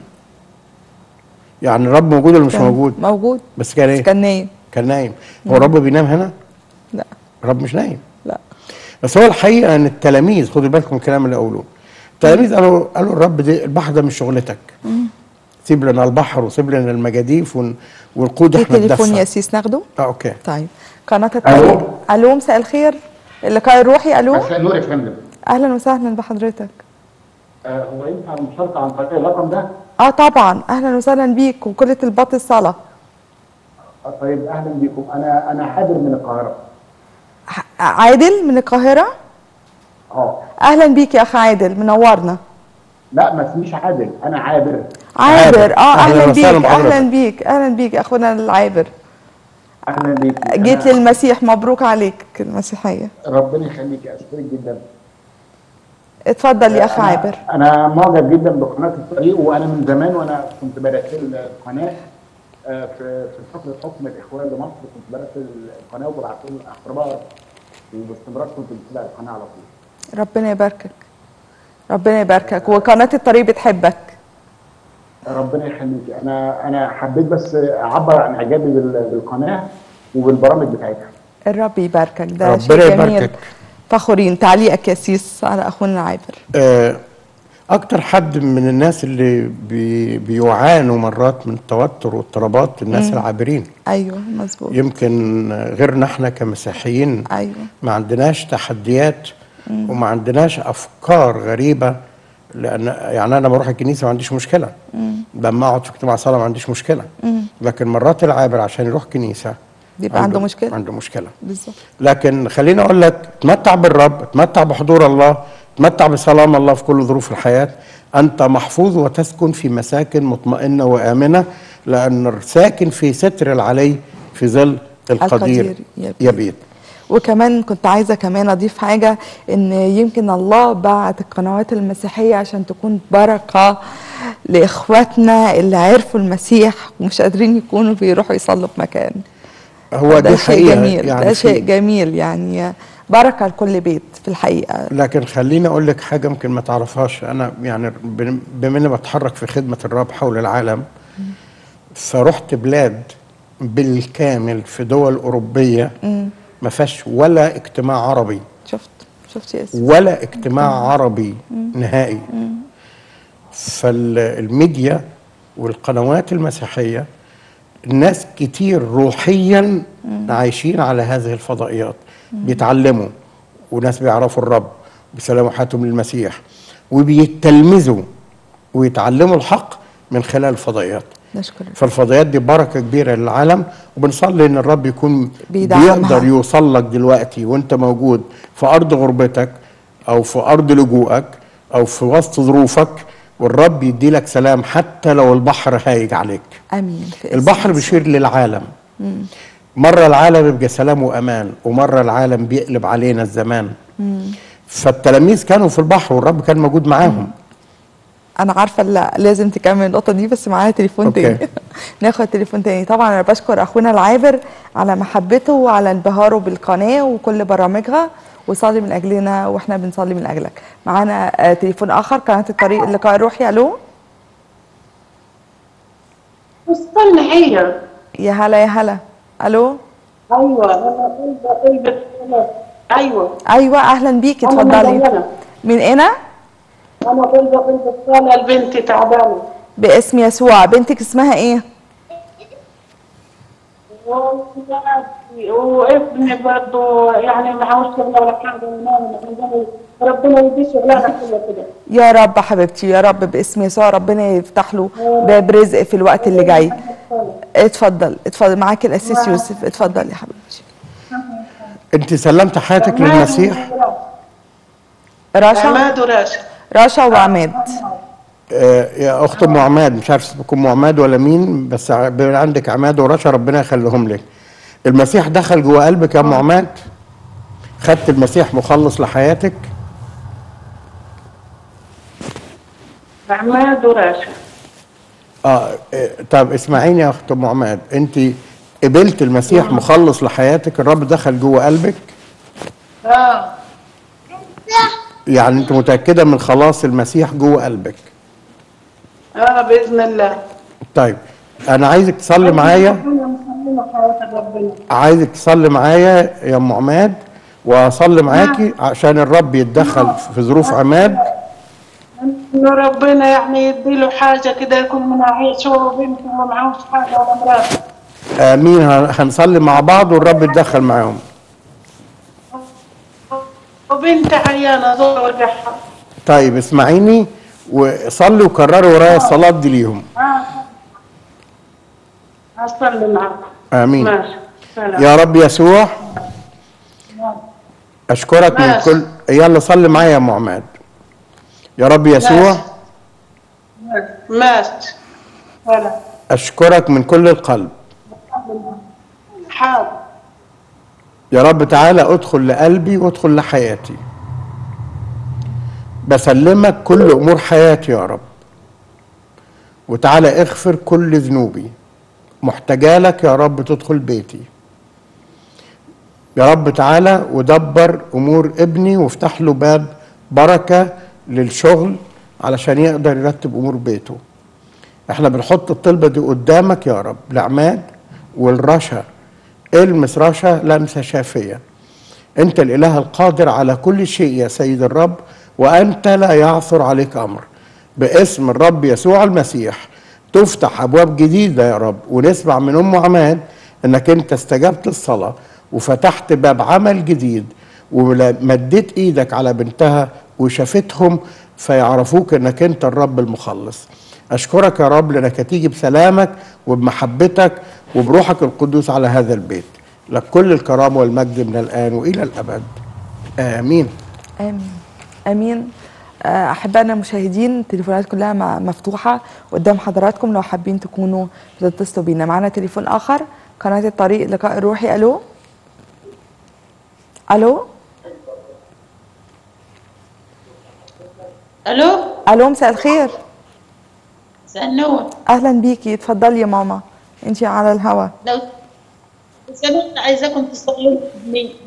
يعني الرب موجود ولا مش كان موجود موجود بس كان ايه كان نايم كان نايم هو الرب بينام هنا لا الرب مش نايم لا بس هو الحقيقه ان التلاميذ خدوا بالكم من الكلام اللي اقوله التلاميذ قالوا قالوا الرب ده البحر ده مش شغلتك سيب لنا البحر وسيب لنا المجاديف ون- والقود في احنا تليفون ندفع يا سيس ناخده اه اوكي طيب قناه الطريق الو مساء الخير اللقاء الروحي الو مساء النور يا فندم اهلا وسهلا بحضرتك آه، هو ينفع المشاركة عن طريق الرقم ده؟ اه طبعا اهلا وسهلا بيك وكل طلبات الصلاه آه، طيب اهلا بكم انا انا حاضر من القاهرة ح- عادل من القاهره اه اهلا بيك يا اخ عادل منورنا لا ما اسميش عادل انا عابر عابر عابر. اه أهلاً اهلا وسهلاً بيك بحضرتك. اهلا بيك اهلا بيك اخونا العابر اهلا بيك جيت أنا- للمسيح مبروك عليك المسيحيه ربنا يخليك اشكرك جدا اتفضل يا اخ أنا- عابر انا معجب جدا بقناة الطريق وانا من زمان وانا كنت براسل القناة آه، في في فترة حكم الاخوان لمصر كنت براسل القناة وببعت لهم الاخبار وباستمرار كنت بتابع القناة على طول ربنا يباركك ربنا يباركك وقناه الطريق بتحبك ربنا يخليك انا انا حبيت بس اعبر عن اعجابي بال- بالقناه وبالبرامج بتاعتها الرب يباركك ده ربنا شيء جميل يباركك. فخورين تعليقك يا سيس على اخونا العابر آه اكتر حد من الناس اللي بي بيعانوا مرات من التوتر واضطرابات الناس العابرين ايوه مظبوط يمكن غيرنا احنا كمسيحيين ايوه ما عندناش تحديات وما عندناش افكار غريبه لان يعني انا بروح الكنيسه ما عنديش مشكله لما اقعد في اجتماع صلاه ما عنديش مشكله لكن مرات العابر عشان يروح كنيسه بيبقى عنده مشكلة. عنده مشكله بالظبط لكن خليني اقول لك تمتع بالرب تمتع بحضور الله تمتع بسلام الله في كل ظروف الحياه انت محفوظ وتسكن في مساكن مطمئنه وامنه لان ساكن في ستر العلي في ظل القدير القدير يبيت. يبيت وكمان كنت عايزه كمان اضيف حاجه ان يمكن الله بعت القنوات المسيحيه عشان تكون بركه لاخواتنا اللي عرفوا المسيح ومش قادرين يكونوا بيروحوا يصلوا في مكان هو ده دي شيء حقيقه جميل يعني ده في- شيء جميل يعني بركه لكل بيت في الحقيقه لكن خليني اقول لك حاجه يمكن ما تعرفهاش انا يعني بن- بما اني بتحرك في خدمه الرب حول العالم فرحت بلاد بالكامل في دول اوروبيه ما فيهاش ولا اجتماع عربي شفت شفت يا اسم ولا اجتماع عربي نهائي فالميديا والقنوات المسيحيه الناس كتير روحيا عايشين على هذه الفضائيات بيتعلموا وناس بيعرفوا الرب بيسلموا حياتهم للمسيح وبيتلمذوا ويتعلموا الحق من خلال الفضائيات نشكر فالفضائيات دي بركه كبيره للعالم وبنصلي ان الرب يكون بيدعمها. بيقدر يوصل لك دلوقتي وانت موجود في ارض غربتك او في ارض لجوءك او في وسط ظروفك والرب يدي لك سلام حتى لو البحر هايج عليك امين في اسم البحر يسوع. بيشير للعالم مرة العالم يبقى سلام وأمان ومرة العالم بيقلب علينا الزمان فالتلاميذ كانوا في البحر والرب كان موجود معاهم انا عارفه لا لازم تكمل النقطه دي بس معايا تليفون أوكي. تاني ناخد تليفون تاني طبعا انا بشكر اخونا العابر على محبته وعلى انبهاره بالقناه وكل برامجها وصلي من اجلنا واحنا بنصلي من اجلك معانا آه، تليفون اخر قناه الطريق اللقاء الروحي الو استنى هي يا هلا يا هلا الو ايوه انا قلبي قلبي خلاص. ايوه ايوه اهلا بيكي أنا اتفضلي مليانة. من هنا انا قلبي قلبي الصالة البنت تعبانه باسم يسوع بنتك اسمها ايه وابني برضه يعني معهوش شغله ولا حاجه ونام. ربنا يدي شغلانه حلوه كده يا رب حبيبتي يا رب باسم يسوع ربنا يفتح له باب رزق في الوقت اللي جاي اتفضل اتفضل معاك الاسيس يوسف اتفضل يا حبيبتي انت سلمت حياتك للمسيح رشا عماد وراشد رشا وعماد آه يا اخت ام عماد مش عارف اسمكم ام عماد ولا مين بس ع- بيبقى عندك عماد ورشا ربنا يخليهم لك المسيح دخل جوه قلبك يا ام عماد خدت المسيح مخلص لحياتك عماد وراشد اه آه، طب اسمعيني يا اخت ام عماد انت قبلت المسيح مخلص لحياتك الرب دخل جوه قلبك اه يعني انت متاكده من خلاص المسيح جوه قلبك اه باذن الله طيب انا عايزك تصلي معايا ربنا مسلمة حياة ربنا عايزك تصلي معايا يا ام عماد واصلي معاكي عشان الرب يتدخل في ظروف عماد انه ربنا يعني يديله حاجه كده يكون من عيش هو وبنته وما معهوش حاجه ولا مراته امين هن- هنصلي مع بعض والرب يتدخل معاهم وبنت عيانه زور وجعها طيب اسمعيني وصلي وكرري ورايا الصلاه دي ليهم اه اصلي معك امين ماشي سلام يا رب يسوع اشكرك من ماشي. كل يلا صلي معايا يا ام عماد يا رب يسوع ماشي. ماشي سلام اشكرك من كل القلب حاضر يا رب تعالى ادخل لقلبي وادخل لحياتي بسلمك كل امور حياتي يا رب وتعالى اغفر كل ذنوبي محتاجالك يا رب تدخل بيتي يا رب تعالى ودبر امور ابني وافتح له باب بركه للشغل علشان يقدر يرتب امور بيته احنا بنحط الطلبه دي قدامك يا رب لعماد والرشا المس رشا لمسه شافيه انت الاله القادر على كل شيء يا سيد الرب وانت لا يعثر عليك امر باسم الرب يسوع المسيح تفتح ابواب جديده يا رب ونسمع من ام عماد انك انت استجبت الصلاه وفتحت باب عمل جديد ومديت ايدك على بنتها وشافتهم فيعرفوك انك انت الرب المخلص اشكرك يا رب لانك هتيجي بسلامك وبمحبتك وبروحك القدوس على هذا البيت لك كل الكرامه والمجد من الان والى الابد امين امين امين آه، احبائنا المشاهدين التليفونات كلها م- مفتوحه قدام حضراتكم لو حابين تكونوا بتتصلوا بينا معانا تليفون اخر قناه الطريق اللقاء الروحي الو الو الو الو مساء الخير سنوة اهلا بيكي اتفضلي يا ماما انت على الهوا لو سمحت عايزاكم تصلوا لي ابني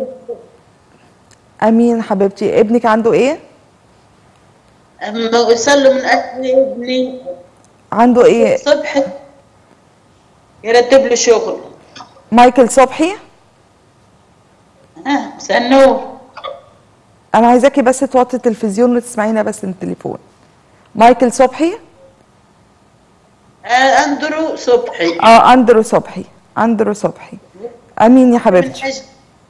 امين حبيبتي ابنك عنده ايه أما يصلوا من اجل ابني عنده ايه صبح يرتب له شغل مايكل صبحي ها سنوة انا عايزاكي بس توطي التلفزيون وتسمعينا بس من التليفون مايكل صبحي آه اندرو صبحي اه اندرو صبحي اندرو صبحي امين يا من حبيبتي اجل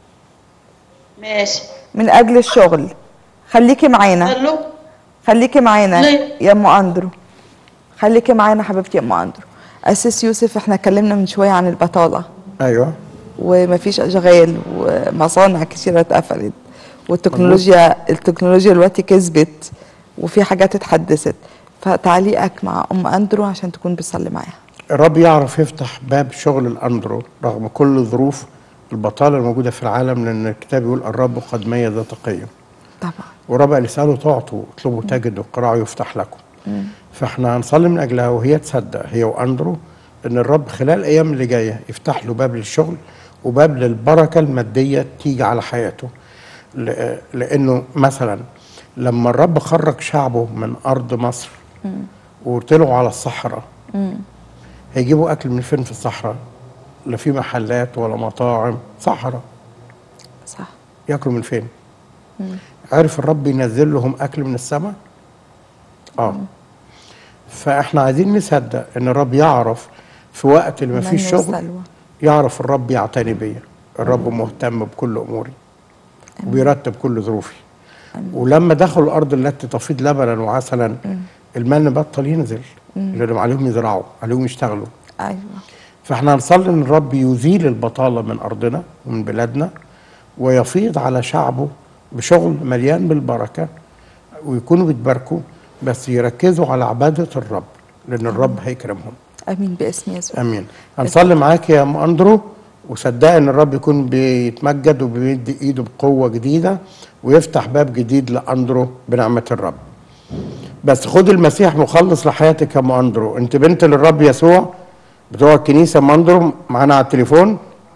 ماشي من اجل الشغل خليكي معانا صلوا خليكي معانا ليه؟ يا ام اندرو خليكي معانا حبيبتي يا ام اندرو اسيس يوسف احنا اتكلمنا من شويه عن البطاله ايوه ومفيش اشغال ومصانع كتيره اتقفلت والتكنولوجيا التكنولوجيا دلوقتي كسبت وفي حاجات اتحدثت فتعليقك مع ام اندرو عشان تكون بتصلي معاها الرب يعرف يفتح باب شغل الاندرو رغم كل ظروف البطاله الموجوده في العالم لان الكتاب يقول الرب قد ميز تقيه طبعا ورب قال اسالوا تعطوا اطلبوا تجدوا قرعوا يفتح لكم فاحنا هنصلي من اجلها وهي تصدق هي واندرو ان الرب خلال الايام اللي جايه يفتح له باب للشغل وباب للبركه الماديه تيجي على حياته ل- لانه مثلا لما الرب خرج شعبه من ارض مصر وطلعوا على الصحراء هيجيبوا اكل من فين في الصحراء لا في محلات ولا مطاعم صحراء صح ياكلوا من فين عرف الرب ينزل لهم اكل من السماء اه فاحنا عايزين نصدق ان الرب يعرف في وقت اللي ما من فيش شغل والسلوى. يعرف الرب يعتني بيا الرب مهتم بكل اموري وبيرتب كل ظروفي ولما دخلوا الارض التي تفيض لبنا وعسلا المن بطل ينزل لانهم عليهم يزرعوا عليهم يشتغلوا ايوه فاحنا هنصلي ان الرب يزيل البطاله من ارضنا ومن بلادنا ويفيض على شعبه بشغل مليان بالبركه ويكونوا بيتباركوا بس يركزوا على عباده الرب لان الرب هيكرمهم امين باسم يسوع امين هنصلي معاك يا ام اندرو وصدق ان الرب يكون بيتمجد وبيدي ايده بقوه جديده ويفتح باب جديد لاندرو بنعمه الرب بس خد المسيح مخلص لحياتك يا ام اندرو انت بنت للرب يسوع بتوع الكنيسه ام اندرو معانا على التليفون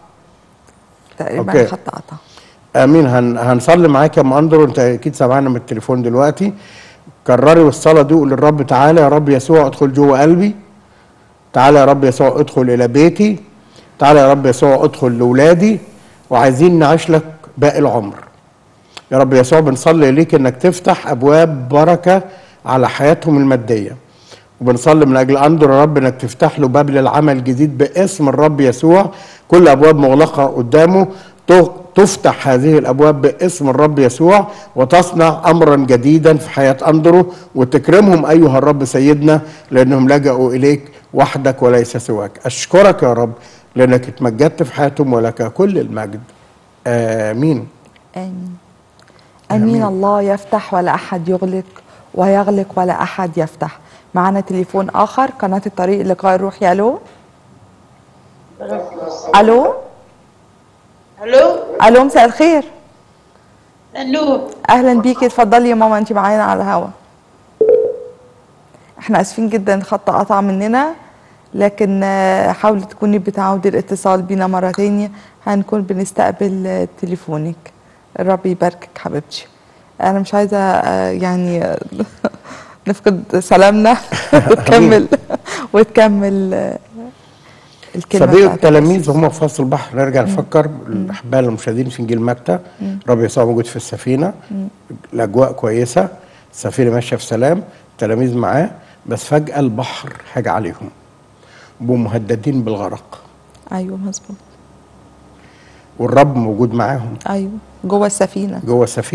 تقريبا أوكي. خط قطع امين هن هنصلي معاك يا ام اندرو انت اكيد سامعانا من التليفون دلوقتي كرري والصلاه دي قول للرب تعالى يا رب يسوع ادخل جوه قلبي تعالى يا رب يسوع ادخل الى بيتي تعالى يا رب يسوع ادخل لاولادي وعايزين نعيش لك باقي العمر يا رب يسوع بنصلي ليك انك تفتح ابواب بركه على حياتهم الماديه وبنصلي من اجل اندر يا رب انك تفتح له باب للعمل جديد باسم الرب يسوع كل ابواب مغلقه قدامه ت- تفتح هذه الابواب باسم الرب يسوع وتصنع امرا جديدا في حياه اندرو وتكرمهم ايها الرب سيدنا لانهم لجأوا اليك وحدك وليس سواك اشكرك يا رب لانك اتمجدت في حياتهم ولك كل المجد امين امين امين الله يفتح ولا احد يغلق ويغلق ولا احد يفتح معنا تليفون اخر قناه الطريق اللقاء الروحي الو الو الو الو مساء الخير سنوة اهلا بيكي اتفضلي يا ماما انت معانا على الهوا احنا اسفين جدا الخط قطع مننا لكن آه، حاولي تكوني بتعودي الاتصال بينا مرة تانية هنكون بنستقبل آه، تليفونك الرب يباركك حبيبتي انا مش عايزة آه، يعني آه، نفقد سلامنا وتكمل وتكمل آه، الكلمة صديق بتاعتك. التلاميذ هم في فصل البحر نرجع نفكر الاحباء المشاهدين في انجيل متى الرب يسوع موجود في السفينه الاجواء كويسه السفينه ماشيه في سلام التلاميذ معاه بس فجاه البحر هاج عليهم ومهددين بالغرق ايوه مظبوط والرب موجود معاهم ايوه جوه السفينة جوه السفينه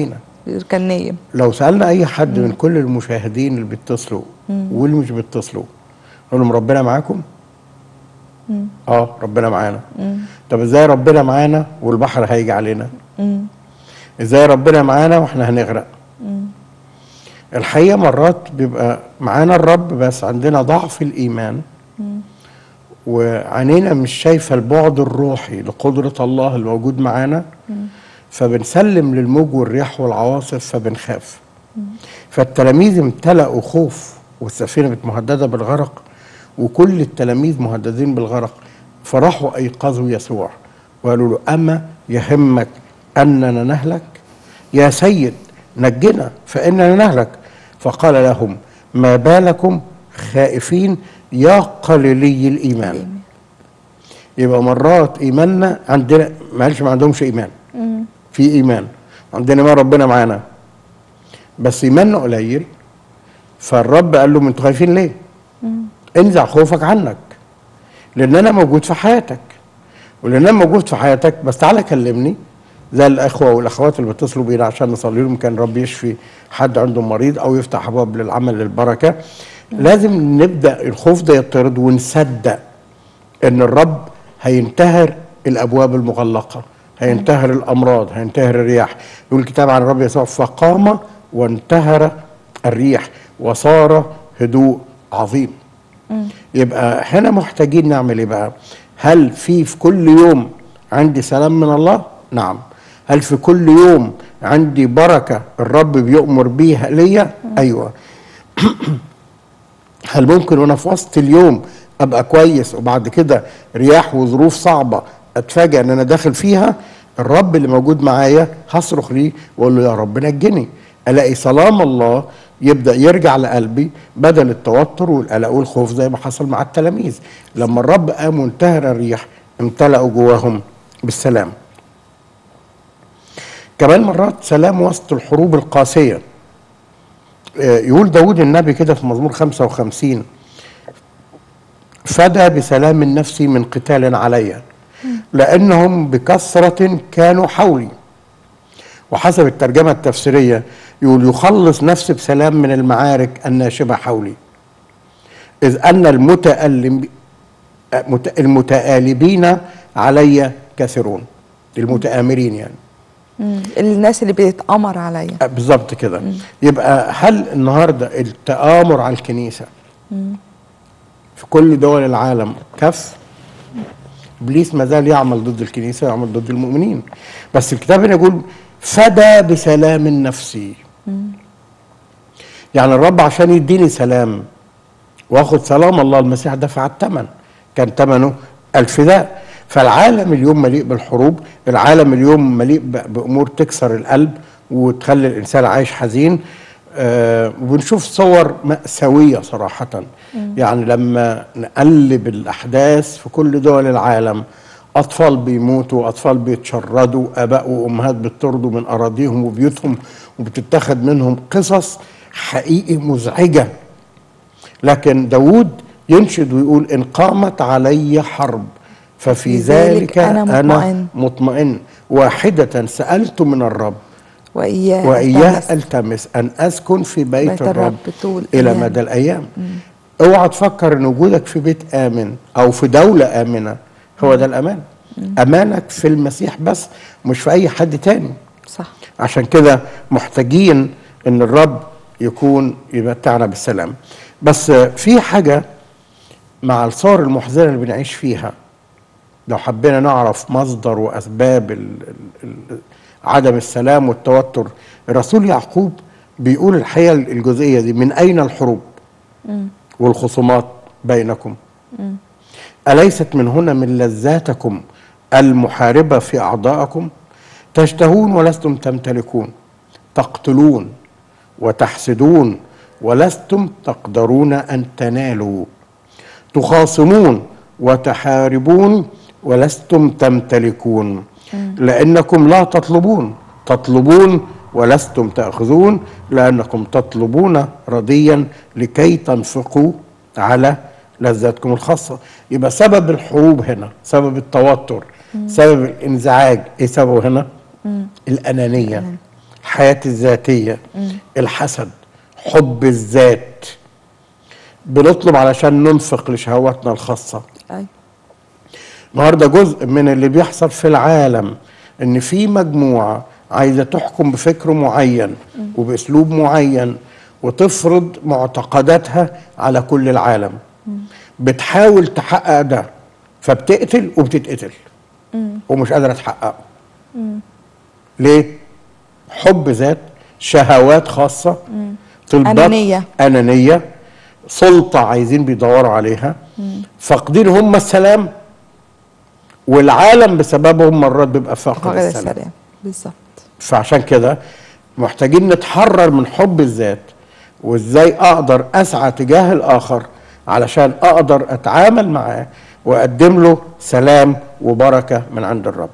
كان نايم لو سالنا اي حد من كل المشاهدين اللي بيتصلوا واللي مش بيتصلوا نقول لهم ربنا معاكم اه ربنا معانا طب ازاي ربنا معانا والبحر هيجي علينا ازاي ربنا معانا واحنا هنغرق الحقيقه مرات بيبقى معانا الرب بس عندنا ضعف الايمان وعينينا مش شايفه البعد الروحي لقدره الله الموجود معانا فبنسلم للموج والرياح والعواصف فبنخاف فالتلاميذ امتلأوا خوف والسفينه مهدده بالغرق وكل التلاميذ مهددين بالغرق فراحوا ايقظوا يسوع وقالوا له اما يهمك اننا نهلك يا سيد نجنا فاننا نهلك فقال لهم ما بالكم خائفين يا قليلي الايمان يبقى مرات ايماننا عندنا معلش ما عندهمش ايمان في ايمان عندنا ما ربنا معانا بس ايماننا قليل فالرب قال لهم انتوا خايفين ليه انزع خوفك عنك لان انا موجود في حياتك ولان انا موجود في حياتك بس تعالى كلمني زي الاخوه والاخوات اللي بيتصلوا بينا عشان نصلي لهم كان رب يشفي حد عنده مريض او يفتح ابواب للعمل للبركه لازم نبدا الخوف ده يطرد ونصدق ان الرب هينتهر الابواب المغلقه هينتهر الامراض هينتهر الرياح يقول الكتاب عن الرب يسوع فقام وانتهر الريح وصار هدوء عظيم يبقى هنا محتاجين نعمل ايه بقى هل في في كل يوم عندي سلام من الله نعم هل في كل يوم عندي بركه الرب بيؤمر بيها ليا ايوه هل ممكن وانا في وسط اليوم ابقى كويس وبعد كده رياح وظروف صعبه اتفاجئ ان انا داخل فيها الرب اللي موجود معايا هصرخ ليه واقول له يا رب نجني الاقي سلام الله يبدا يرجع لقلبي بدل التوتر والقلق والخوف زي ما حصل مع التلاميذ لما الرب قام وانتهر الريح امتلأوا جواهم بالسلام كمان مرات سلام وسط الحروب القاسيه آه، يقول داود النبي كده في مزمور 55 فدى بسلام النفس من قتال علي لأنهم بكثرة كانوا حولي وحسب الترجمة التفسيرية يقول يخلص نفسي بسلام من المعارك الناشبة حولي إذ أن المتألم مت- المتآلبين علي كثيرون المتآمرين يعني مم. الناس اللي بتتأمر عليا آه، بالظبط كده يبقى هل النهارده التآمر على الكنيسة في كل دول العالم كف ابليس ما زال يعمل ضد الكنيسه ويعمل ضد المؤمنين بس الكتاب هنا يقول فدى بسلام نفسي يعني الرب عشان يديني سلام واخد سلام الله المسيح دفع الثمن كان ثمنه الفداء فالعالم اليوم مليء بالحروب العالم اليوم مليء ب- بامور تكسر القلب وتخلي الانسان عايش حزين آه وبنشوف صور مأساوية صراحة يعني لما نقلب الأحداث في كل دول العالم أطفال بيموتوا أطفال بيتشردوا آباء وأمهات بيطردوا من أراضيهم وبيوتهم وبتتخذ منهم قصص حقيقي مزعجة لكن داود ينشد ويقول إن قامت علي حرب ففي في ذلك ذلك أنا أنا مطمئن. مطمئن واحدة سألت من الرب وإياه وإياه ألتمس. التمس أن أسكن في بيت, بيت الرب, الرب طول إلى أيام. مدى الأيام اوعى تفكر ان وجودك في بيت آمن أو في دولة آمنة هو ده الأمان أمانك في المسيح بس مش في أي حد تاني صح عشان كده محتاجين ان الرب يكون يمتعنا بالسلام بس في حاجة مع الصور المحزنة اللي بنعيش فيها لو حبينا نعرف مصدر وأسباب ال ال ال عدم السلام والتوتر الرسول يعقوب بيقول الحقيقة الجزئية دي من أين الحروب والخصومات بينكم أليست من هنا من لذاتكم المحاربة في أعضائكم تشتهون ولستم تمتلكون تقتلون وتحسدون ولستم تقدرون أن تنالوا تخاصمون وتحاربون ولستم تمتلكون لأنكم لا تطلبون تطلبون ولستم تأخذون لأنكم تطلبون رضيا لكي تنفقوا على لذاتكم الخاصة يبقى سبب الحروب هنا سبب التوتر سبب الانزعاج ايه سببه هنا الأنانية الحياه الذاتيه الحسد حب الذات بنطلب علشان ننفق لشهواتنا الخاصه ايوه النهارده جزء من اللي بيحصل في العالم ان في مجموعه عايزه تحكم بفكر معين وباسلوب معين وتفرض معتقداتها على كل العالم بتحاول تحقق ده فبتقتل وبتتقتل ومش قادره تحققه ليه حب ذات شهوات خاصه طلبات أنانية. انانيه سلطه عايزين بيدوروا عليها فاقدين هم السلام والعالم بسببهم مرات بيبقى فاقد فقد السلام السلام بالظبط فعشان كده محتاجين نتحرر من حب الذات وازاي اقدر اسعى تجاه الاخر علشان اقدر اتعامل معاه واقدم له سلام وبركه من عند الرب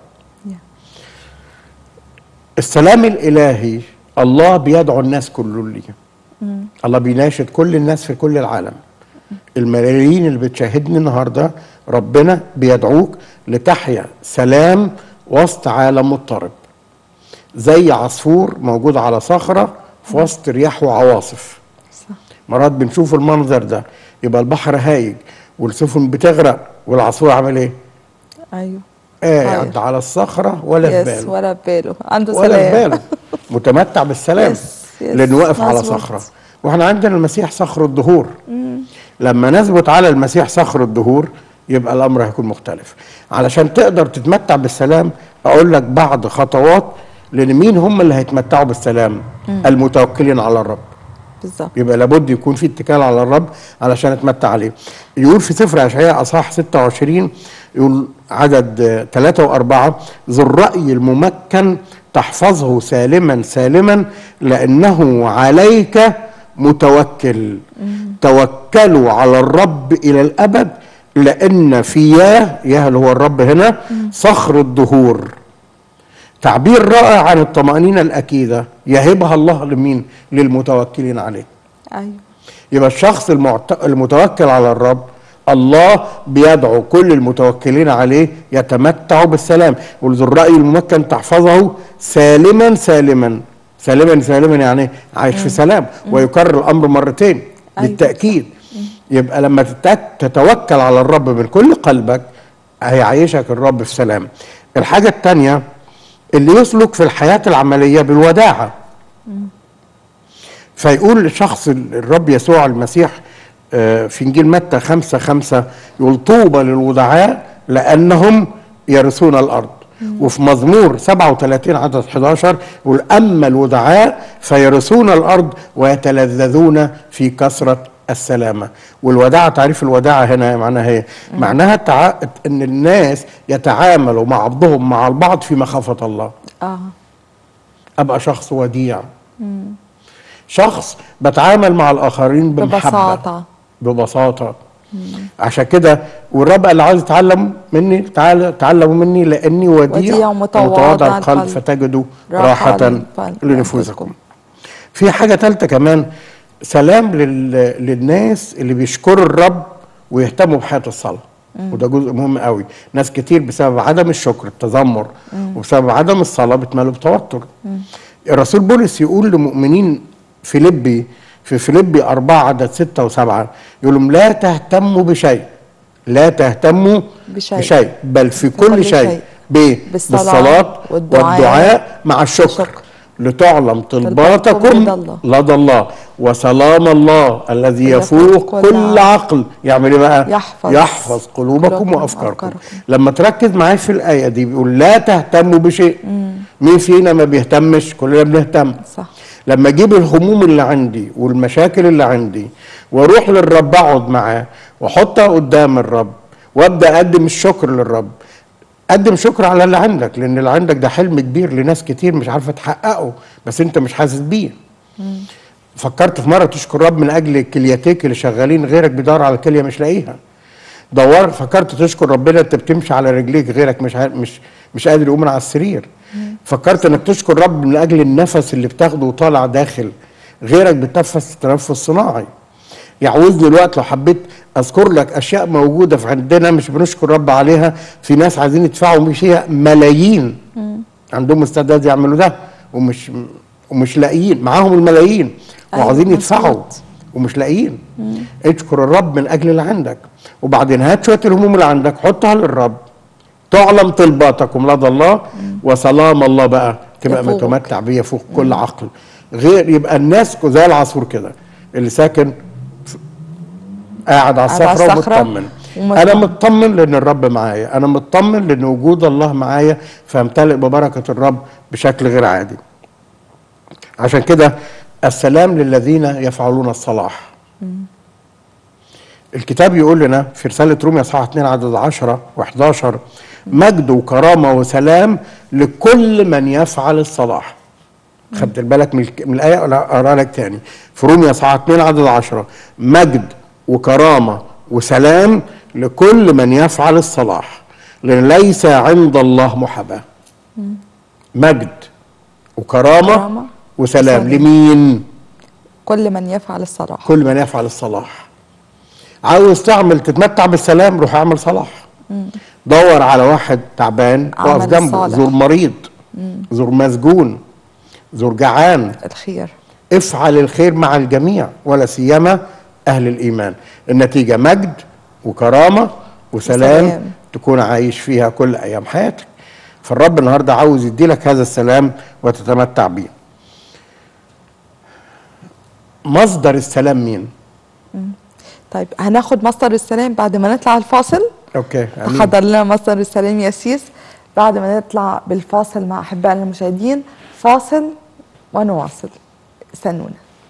السلام الالهي الله بيدعو الناس كله ليه الله بيناشد كل الناس في كل العالم الملايين اللي بتشاهدني النهارده ربنا بيدعوك لتحيا سلام وسط عالم مضطرب زي عصفور موجود على صخره في وسط رياح وعواصف صح مرات بنشوف المنظر ده يبقى البحر هايج والسفن بتغرق والعصفور عامل ايه؟ ايوه قاعد طاير. على الصخره ولا في يس باله ولا في باله عنده ولا في سلام باله متمتع بالسلام يس، يس، لانه واقف على مظبوط. صخره واحنا عندنا المسيح صخر الدهور لما نثبت على المسيح صخر الدهور يبقى الامر هيكون مختلف علشان تقدر تتمتع بالسلام اقول لك بعض خطوات لان مين هم اللي هيتمتعوا بالسلام المتوكلين على الرب بالظبط يبقى لابد يكون في اتكال على الرب علشان اتمتع عليه يقول في سفر اشعياء اصحاح 26 يقول عدد ثلاثة وأربعة ذو الرأي الممكن تحفظه سالما سالما لأنه عليك متوكل توكلوا على الرب إلى الأبد لأن في ياه ياه اللي هو الرب هنا صخر الدهور تعبير رائع عن الطمأنينة الأكيدة يهبها الله لمين؟ للمتوكلين عليه ايوه يبقى الشخص المعت... المتوكل على الرب الله بيدعو كل المتوكلين عليه يتمتعوا بالسلام ولذو الرأي الممكن تحفظه سالما سالما سالما سالما يعني عايش في سلام ويكرر الأمر مرتين أيوة. بالتأكيد يبقى لما تتك... تتوكل على الرب من كل قلبك هيعيشك الرب في سلام الحاجة الثانية اللي يسلك في الحياة العملية بالوداعة فيقول شخص الرب يسوع المسيح آه، في انجيل متى خمسة خمسة يقول طوبى للودعاء لانهم يرثون الارض وفي مزمور 37 عدد 11 يقول اما الودعاء فيرثون الارض ويتلذذون في كثره السلامه والوداعه تعريف الوداعه هنا معناها ايه؟ معناها التع... ان الناس يتعاملوا مع بعضهم مع البعض في مخافه الله اه ابقى شخص وديع شخص بتعامل مع الاخرين بمحبه ببساطة. ببساطه عشان كده والرب اللي عايز يتعلم مني تعال تعلموا مني لاني وديع وديع ومتواضع القلب القلب. فتجدوا راحة راحة للقلب- لنفوسكم لنفوسكم. في حاجة ثالثة كمان سلام لل... للناس اللي بيشكروا الرب ويهتموا بحياة الصلاة وده جزء مهم قوي ناس كتير بسبب عدم الشكر التذمر وبسبب عدم الصلاة بتملوا بتوتر الرسول بولس يقول لمؤمنين فيليبي في فيليبي أربعة عدد ستة وسبعة يقول لهم لا تهتموا بشيء لا تهتموا بشيء. بشيء بل في كل كل شيء شيء. بايه؟ بالصلاة بالصلاة والدعاء والدعاء مع الشكر والشكر. لتعلم طلباتكم لدى الله. لدى الله وسلام الله الذي يفوق يفوق كل كل عقل يعمل ايه بقى يحفظ يحفظ قلوبكم قلوبكم وافكاركم وأفكاركم. لما تركز معايا في الايه دي بيقول لا تهتموا بشيء مين فينا ما بيهتمش كلنا بنهتم صح لما اجيب الهموم اللي عندي والمشاكل اللي عندي واروح للرب اقعد معاه واحطها قدام الرب وابدا اقدم الشكر للرب قدم شكر على اللي عندك لان اللي عندك ده حلم كبير لناس كتير مش عارفه تحققه بس انت مش حاسس بيه فكرت في مره تشكر رب من اجل الكلياتيك اللي شغالين غيرك بيدور على كليه مش لاقيها دور فكرت تشكر ربنا انت بتمشي على رجليك غيرك مش عارف- مش مش قادر يقوم من على السرير فكرت انك تشكر رب من اجل النفس اللي بتاخده وطالع داخل غيرك بتنفس تنفس صناعي يعوزني الوقت لو حبيت اذكر لك اشياء موجوده في عندنا مش بنشكر رب عليها في ناس عايزين يدفعوا فيها ملايين عندهم استعداد يعملوا ده ومش ومش لاقيين معاهم الملايين أيوة، وعايزين يدفعوا مظبوط. ومش لاقيين اشكر الرب من اجل اللي عندك وبعدين هات شويه الهموم اللي عندك حطها للرب تعلم طلباتكم لدى الله وسلام الله بقى تبقى يفوقك. متمتع بيه فوق كل عقل غير يبقى الناس زي العصفور كده اللي ساكن في- قاعد على قاعد على الصخره الصخرة ومطمن ومطمن. انا مطمن لان الرب معايا انا مطمن لان وجود الله معايا فامتلئ ببركه الرب بشكل غير عادي عشان كده السلام للذين يفعلون الصلاح الكتاب يقول لنا في رسالة روميا صح 2 عدد 10 و11 مجد وكرامة وسلام لكل من يفعل الصلاح خدت بالك من, الك- من الآية ولا أقرأ لك تاني في روميا صح 2 عدد 10 مجد وكرامة وسلام لكل من يفعل الصلاح لأن ليس عند الله محاباة مجد وكرامة كرامة وسلام وسلام. لمين؟ كل من يفعل الصلاح كل من يفعل الصلاح عاوز تعمل تتمتع بالسلام روح اعمل صلاح دور على واحد تعبان عمل اقف جنبه الصالح. زور مريض زور مسجون زور جعان الخير افعل الخير مع الجميع ولا سيما اهل الايمان النتيجه مجد وكرامه وسلام وسلام. تكون عايش فيها كل ايام حياتك فالرب النهارده عاوز يديلك هذا السلام وتتمتع بيه مصدر السلام مين طيب هناخد مصدر السلام بعد ما نطلع الفاصل اوكي امين تحضر لنا مصدر السلام يا سيس بعد ما نطلع بالفاصل مع احبائنا المشاهدين فاصل ونواصل استنونا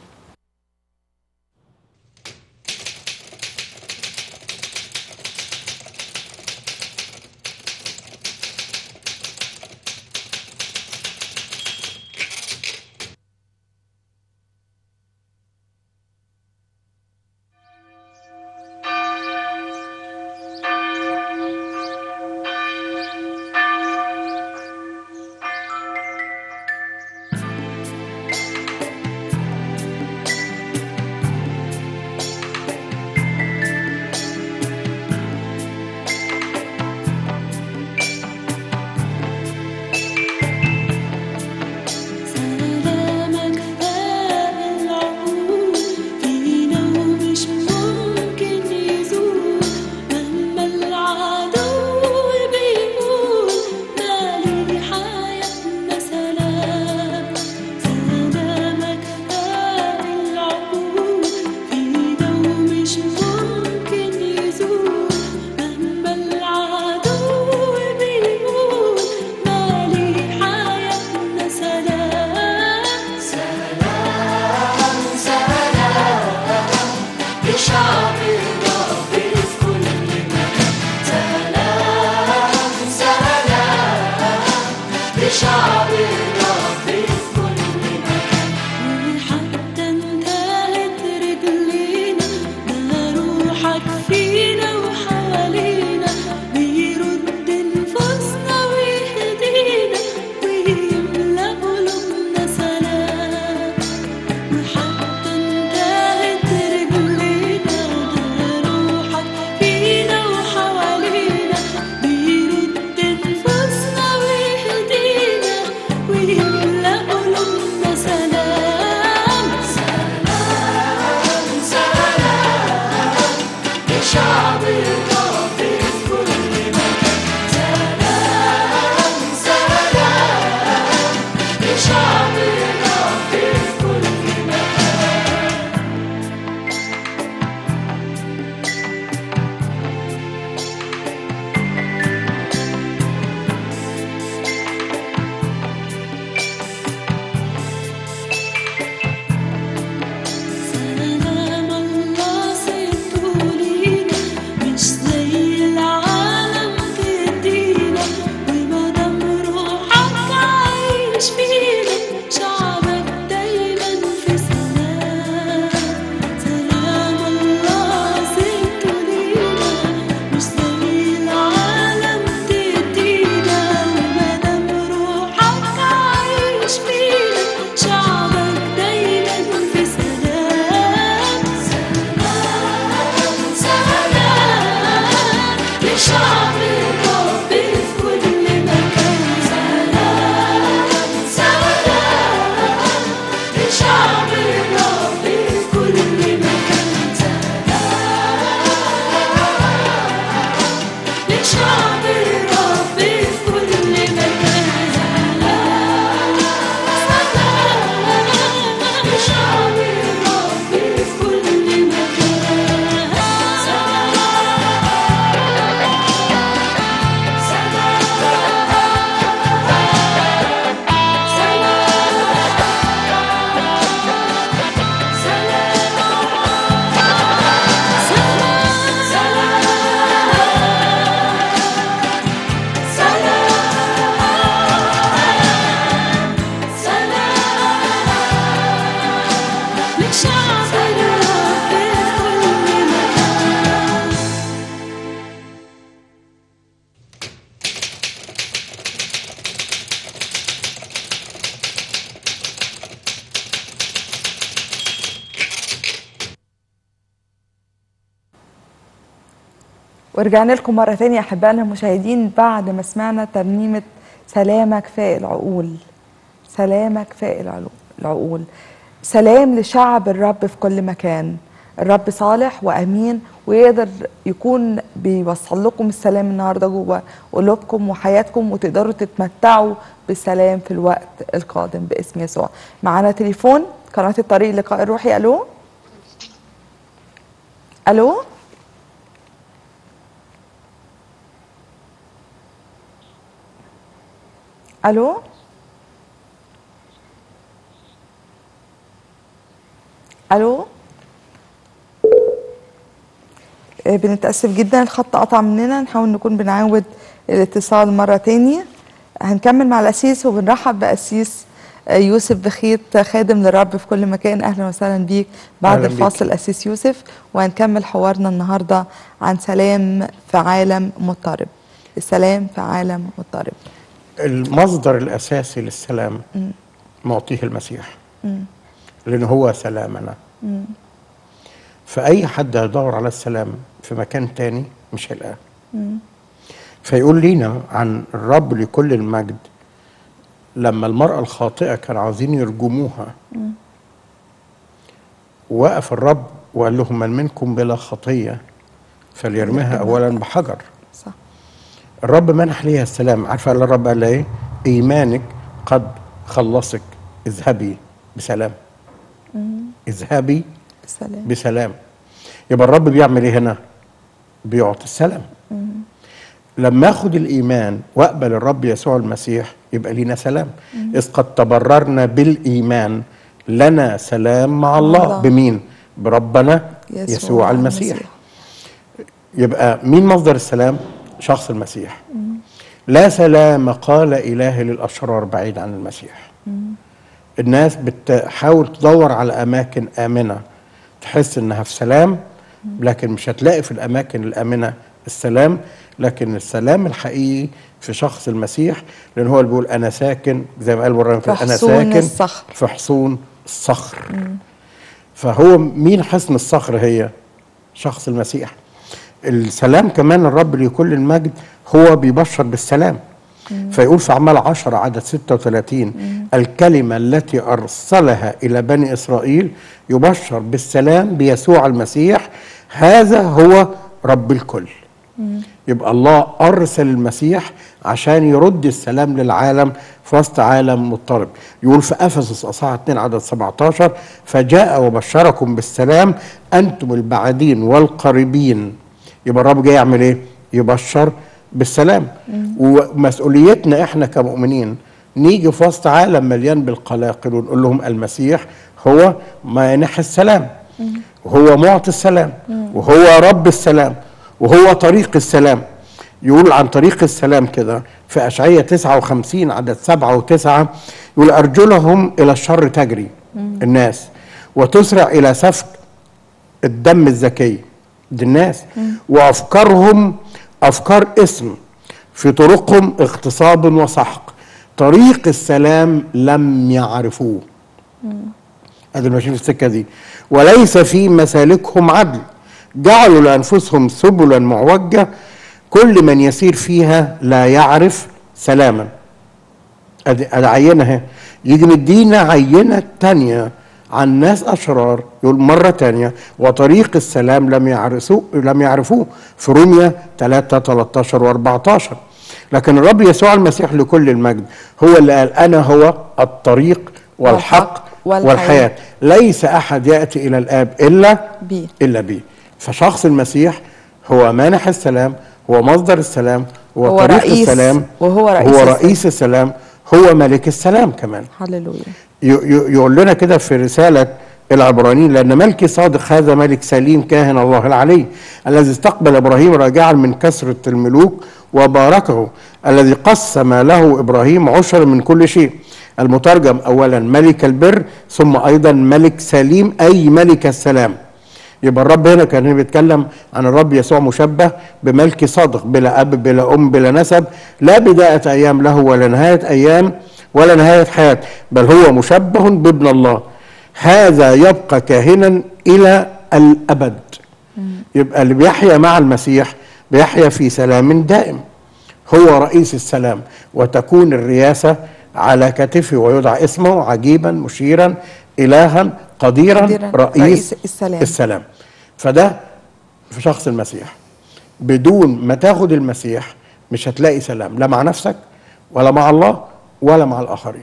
سلامك باب العقول فينا ومش ممكن يزول مهما العدو بيقول مالي حياتنا سلام سلامك باب العقول فينا ومش ممكن يزول مهما العدو بيقول مالي حياتنا سلام لشعب الرب في كل مكان سلام سلام لشعب الرب في كل مكان وحتى انتهت رجلينا ده روحك فينا وحوالينا بيرد نفوسنا ويهدينا ويملأ قلوبنا سلام وحتى انتهت رجلينا ده روحك فينا وحوالينا بيرد نفوسنا ويهدينا ورجعنا لكم مرة تانية أحبائنا المشاهدين بعد ما سمعنا ترنيمة سلامك فاق العقول سلامك فاق العلو- العقول سلام لشعب الرب في كل مكان الرب صالح وأمين ويقدر يكون بيوصل لكم السلام النهاردة جوه قلوبكم وحياتكم وتقدروا تتمتعوا بالسلام في الوقت القادم باسم يسوع معانا تليفون قناة الطريق اللقاء الروحي ألو ألو الو الو آه، بنتأسف جدا الخط قطع مننا نحاول نكون بنعاود الاتصال مرة تاني هنكمل مع الأسيس وبنرحب بأسيس آه، يوسف بخيت خادم للرب في كل مكان أهلا وسهلا بيك بعد أهلا بيك. الفاصل أسيس يوسف وهنكمل حوارنا النهاردة عن سلام في عالم مضطرب السلام في عالم مضطرب المصدر الاساسي للسلام معطيه المسيح لان هو سلامنا فاي حد هيدور على السلام في مكان تاني مش هيلاقاه فيقول لينا عن الرب لكل المجد لما المرأة الخاطئة كانوا عاوزين يرجموها وقف الرب وقال لهم من منكم بلا خطية فليرميها أولا بحجر صح الرب منح ليها السلام عارفه قال الرب قال لها ايه ايمانك قد خلصك اذهبي بسلام اذهبي السلام بسلام يبقى الرب بيعمل ايه هنا بيعطي السلام لما اخد الايمان واقبل الرب يسوع المسيح يبقى لينا سلام اذ قد تبررنا بالايمان لنا سلام مع الله, الله. بمين بربنا يسوع يسوع, يسوع المسيح يبقى مين مصدر السلام شخص المسيح لا سلام قال إله للأشرار بعيد عن المسيح الناس بتحاول تدور على أماكن آمنة تحس إنها في سلام لكن مش هتلاقي في الأماكن الآمنة السلام لكن السلام الحقيقي في شخص المسيح لأن هو اللي بيقول أنا ساكن زي ما قال مرة في أنا حصون ساكن الصخر. في حصون الصخر فهو مين حصن الصخر هي شخص المسيح السلام كمان الرب لكل المجد هو بيبشر بالسلام فيقول في أعمال عشرة عدد 36 الكلمة التي أرسلها إلى بني إسرائيل يبشر بالسلام بيسوع المسيح هذا هو رب الكل يبقى الله أرسل المسيح عشان يرد السلام للعالم في وسط عالم مضطرب يقول في أفسس أصحاح 2 عدد 17 فجاء وبشركم بالسلام أنتم البعيدين والقريبين يبقى الرب جاي يعمل إيه؟ يبشر بالسلام ومسؤوليتنا إحنا كمؤمنين نيجي في وسط عالم مليان بالقلاقل ونقول لهم المسيح هو مانح السلام وهو معطي السلام وهو رب السلام وهو طريق السلام يقول عن طريق السلام كده في أشعية 59 عدد سبعة وتسعة يقول أرجلهم إلى الشر تجري الناس وتسرع إلى سفك الدم الزكي دي الناس وأفكارهم أفكار اسم في طرقهم اغتصاب وسحق طريق السلام لم يعرفوه ادي ماشيين في السكه دي وليس في مسالكهم عدل جعلوا لانفسهم سبلا معوجه كل من يسير فيها لا يعرف سلاما ادي ادي عينه اهي يجي مدينا عينه تانية عن ناس اشرار يقول مره تانية وطريق السلام لم يعرفوه لم يعرفوه في روميا 3 13 و14 لكن الرب يسوع المسيح لكل المجد هو اللي قال انا هو الطريق والحق والحياة. والحياه ليس احد ياتي الى الاب الا بيه. الا بيه فشخص المسيح هو مانح السلام هو مصدر السلام هو, هو طريق رئيس- السلام وهو رئيس هو السلام. رئيس السلام هو ملك السلام كمان هللويا ي- ي- يقول لنا كده في رسالة العبرانيين لأن ملكي صادق هذا ملك سليم كاهن الله العلي الذي استقبل إبراهيم راجعا من كثرة الملوك وباركه الذي قسم له إبراهيم عشر من كل شيء المترجم أولا ملك البر ثم أيضا ملك سليم أي ملك السلام يبقى الرب هنا كان بيتكلم عن الرب يسوع مشبه بملك صادق بلا اب بلا ام بلا نسب لا بدايه ايام له ولا نهايه ايام ولا نهايه حياه بل هو مشبه بابن الله هذا يبقى كاهنا الى الابد يبقى اللي بيحيا مع المسيح بيحيا في سلام دائم هو رئيس السلام وتكون الرياسة على كتفه ويدعى اسمه عجيبا مشيرا إلها قديرا, قديراً رئيس, رئيس السلام. السلام فده في شخص المسيح بدون ما تاخد المسيح مش هتلاقي سلام لا مع نفسك ولا مع الله ولا مع الآخرين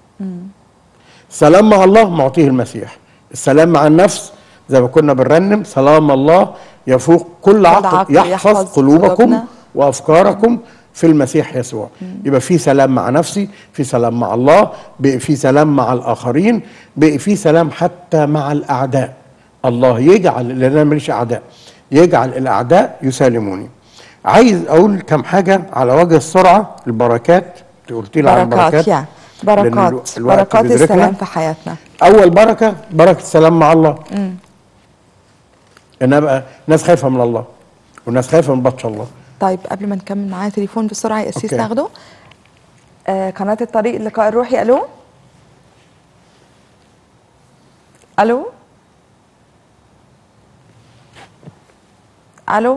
سلام مع الله معطيه المسيح السلام مع النفس زي ما كنا بنرنم سلام الله يفوق كل عقل عقل يحفظ يحفظ قلوبكم قلوبنا. وافكاركم في المسيح يسوع يبقى في سلام مع نفسي في سلام مع الله بقى في سلام مع الاخرين بقى في سلام حتى مع الاعداء الله يجعل لان انا ماليش اعداء يجعل الاعداء يسالموني عايز اقول كم حاجه على وجه السرعه البركات قلت لي على بركات البركات يعني لأن بركات الوقت بركات بيدركنا. السلام في حياتنا اول بركه بركه السلام مع الله ان ابقى ناس خايفه من الله والناس خايفه من بطش الله طيب قبل ما نكمل معايا تليفون بسرعه يا اسيس أوكي. ناخده آه قناه الطريق اللقاء الروحي الو الو الو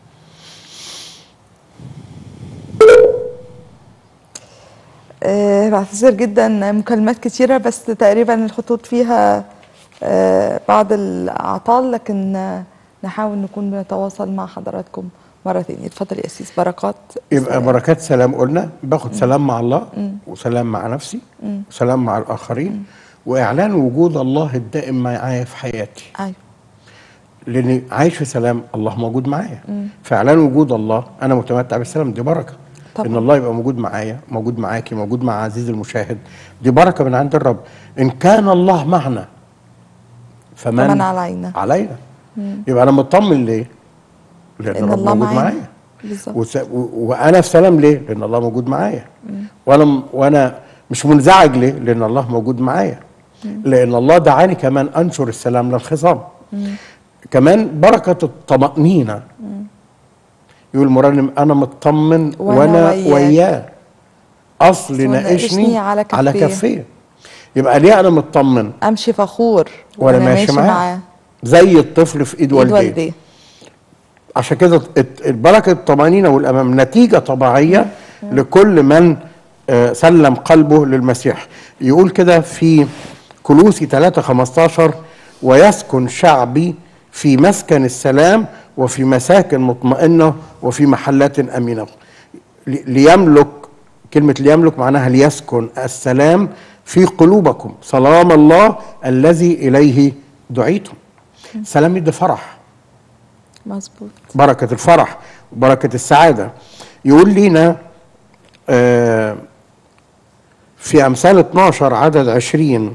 آه بعتذر جدا مكالمات كتيرة بس تقريبا الخطوط فيها آه بعض الأعطال لكن آه نحاول نكون بنتواصل مع حضراتكم مرة تانية اتفضل يا أسيس بركات يبقى السلام. بركات سلام قلنا باخد سلام مع الله وسلام مع نفسي وسلام مع الاخرين واعلان وجود الله الدائم معايا في حياتي أيوة لاني عايش في سلام الله موجود معايا فاعلان وجود الله انا متمتع بالسلام دي بركه طبعا. ان الله يبقى موجود معايا موجود معاكي موجود مع عزيزي المشاهد دي بركه من عند الرب ان كان الله معنا فمن, فمن علينا. علينا يبقى انا مطمن ليه لان لأن الرب الله موجود معانا. معايا بالظبط وس... و... وانا في سلام ليه لان الله موجود معايا وانا م... وانا مش منزعج ليه لان الله موجود معايا لان الله دعاني كمان انشر السلام للخصام كمان بركه الطمانينه يقول المرنم انا مطمن وأنا وانا وياه. وياه اصل أصل ناقشني ناقشني على على كفيه. كفيه يبقى ليه انا مطمن أمشي فخور وانا وأنا ماشي معاه زي الطفل في ايد إيد والديه والديه عشان كده الت- البركه الطمانينه والامام نتيجه طبيعيه لكل من آه، سلم قلبه للمسيح يقول كده في كلوسي 3 15 ويسكن شعبي في مسكن السلام وفي مساكن مطمئنه وفي محلات امينه ل- ليملك كلمه ليملك معناها ليسكن السلام في قلوبكم سلام الله الذي اليه دعيتم سلام يدي فرح مظبوط بركة الفرح وبركة السعادة يقول لنا آه، في أمثال 12 عدد 20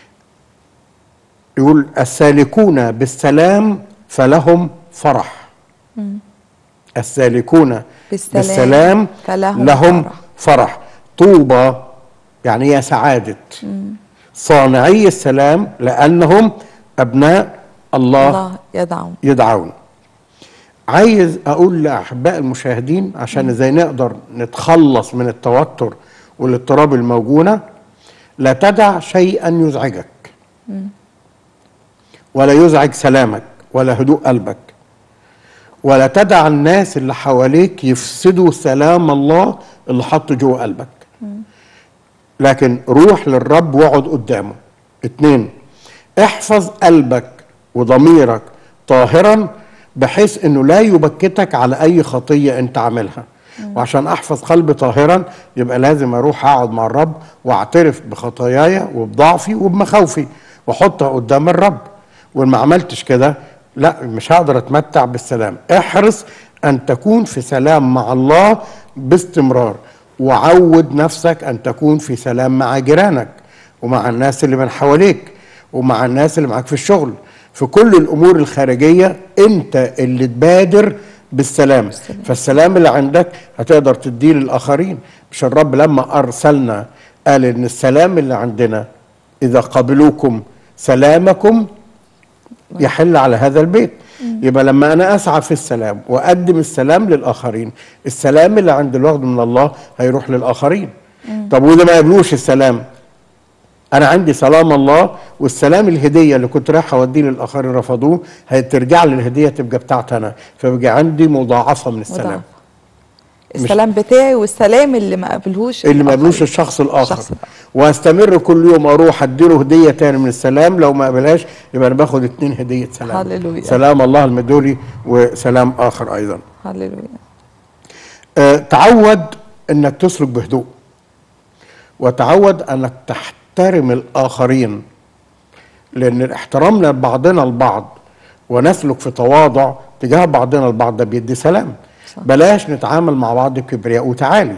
يقول السالكون بالسلام فلهم فرح السالكون بالسلام بالسلام فلهم لهم فرح. فرح طوبى يعني هي سعادة صانعي السلام لأنهم أبناء الله, الله يدعون يدعون عايز اقول لاحباء المشاهدين عشان ازاي نقدر نتخلص من التوتر والاضطراب الموجوده لا تدع شيئا يزعجك ولا يزعج سلامك ولا هدوء قلبك ولا تدع الناس اللي حواليك يفسدوا سلام الله اللي حطه جوه قلبك لكن روح للرب واقعد قدامه اتنين احفظ قلبك وضميرك طاهرا بحيث انه لا يبكتك على اي خطيه انت عاملها وعشان احفظ قلبي طاهرا يبقى لازم اروح اقعد مع الرب واعترف بخطاياي وبضعفي وبمخاوفي واحطها قدام الرب وان ما عملتش كده لا مش هقدر اتمتع بالسلام احرص ان تكون في سلام مع الله باستمرار وعود نفسك ان تكون في سلام مع جيرانك ومع الناس اللي من حواليك ومع الناس اللي معاك في الشغل في كل الامور الخارجيه انت اللي تبادر بالسلام فالسلام اللي عندك هتقدر تديه للاخرين مش الرب لما ارسلنا قال ان السلام اللي عندنا اذا قبلوكم سلامكم يحل على هذا البيت يبقى لما انا اسعى في السلام واقدم السلام للاخرين السلام اللي عند الوغد من الله هيروح للاخرين طب واذا ما قبلوش السلام انا عندي سلام الله والسلام الهديه اللي كنت رايح اوديه للاخرين رفضوه هترجع لي الهديه تبقى بتاعتي انا فبقى عندي مضاعفه من السلام مضاعف. السلام بتاعي والسلام اللي ما قابلهوش اللي ما قابلوش الآخرين. الشخص الاخر الشخص الآخر. واستمر كل يوم اروح اديله هديه تاني من السلام لو ما قابلهاش يبقى انا باخد اتنين هديه سلام هللويا. سلام الله المدولي وسلام اخر ايضا هللويا آه، تعود انك تسلك بهدوء وتعود انك تحترم الاخرين لان الاحترام لبعضنا البعض ونسلك في تواضع تجاه بعضنا البعض ده بيدي سلام صح. بلاش نتعامل مع بعض بكبرياء وتعالي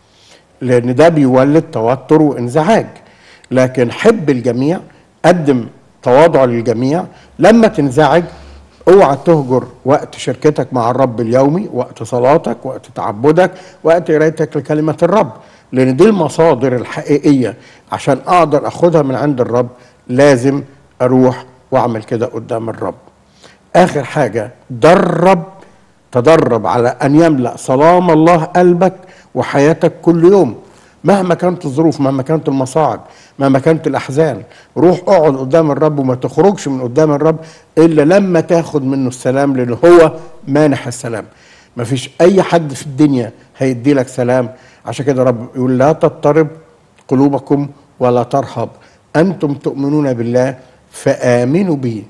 لان ده بيولد توتر وانزعاج لكن حب الجميع قدم تواضع للجميع لما تنزعج اوعى تهجر وقت شركتك مع الرب اليومي وقت صلاتك وقت تعبدك وقت قرايتك لكلمة الرب لان دي المصادر الحقيقية عشان اقدر اخدها من عند الرب لازم اروح واعمل كده قدام الرب اخر حاجة درب تدرب على ان يملا سلام الله قلبك وحياتك كل يوم مهما كانت الظروف مهما كانت المصاعب مهما كانت الاحزان روح اقعد قدام الرب وما تخرجش من قدام الرب الا لما تاخد منه السلام لان هو مانح السلام مفيش اي حد في الدنيا هيدي لك سلام عشان كده رب يقول لا تضطرب قلوبكم ولا ترهب انتم تؤمنون بالله فامنوا بي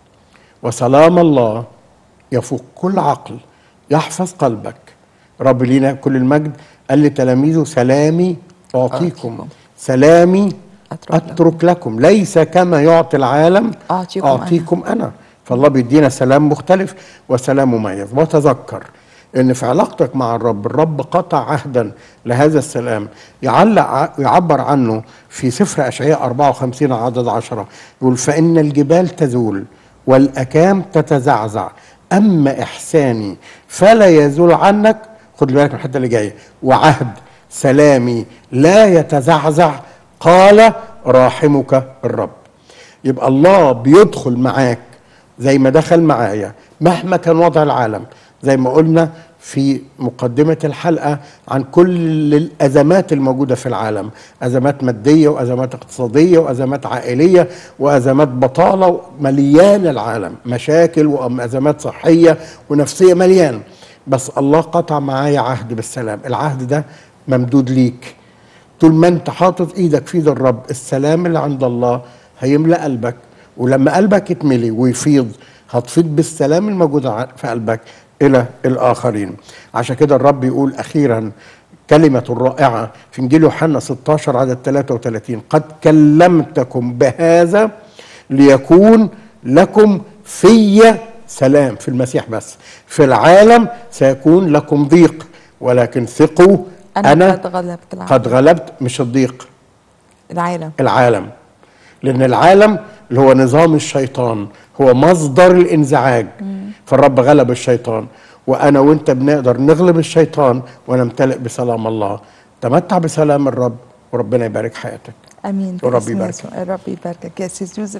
وسلام الله يفوق كل عقل يحفظ قلبك رب لينا كل المجد قال لتلاميذه سلامي أعطيكم أعطيكم. سلامي أترك لكم. أترك لكم ليس كما يعطي العالم أعطيكم أعطيكم أنا فالله بيدينا سلام مختلف وسلام مميز وتذكر ان في علاقتك مع الرب الرب قطع عهدا لهذا السلام يعلق ع- يعبر عنه في سفر اشعياء 54 عدد 10 يقول فان الجبال تزول والاكام تتزعزع اما احساني فلا يزول عنك خد بالك من الحته اللي جايه وعهد سلامي لا يتزعزع قال راحمك الرب يبقى الله بيدخل معاك زي ما دخل معايا مهما كان وضع العالم زي ما قلنا في مقدمة الحلقة عن كل الأزمات الموجودة في العالم أزمات مادية وأزمات اقتصادية وأزمات عائلية وأزمات بطالة مليان العالم مشاكل وأزمات صحية ونفسية مليان بس الله قطع معايا عهد بالسلام العهد ده ممدود ليك طول ما انت حاطط ايدك في ايد الرب السلام اللي عند الله هيملأ قلبك ولما قلبك يتملي ويفيض هتفيض بالسلام الموجود ع- في قلبك الى الاخرين عشان كده الرب يقول اخيرا كلمة رائعة في انجيل يوحنا 16 عدد 33 قد كلمتكم بهذا ليكون لكم في سلام في المسيح بس في العالم سيكون لكم ضيق ولكن ثقوا أنا أنا قد غلبت العالم. قد غلبت مش الضيق العالم العالم لأن العالم اللي هو نظام الشيطان هو مصدر الانزعاج فالرب غلب الشيطان وأنا وأنت بنقدر نغلب الشيطان ونمتلئ بسلام الله تمتع بسلام الرب وربنا يبارك حياتك امين ورب باسم يبارك. يسوع. الرب يباركك يا سيد يوسف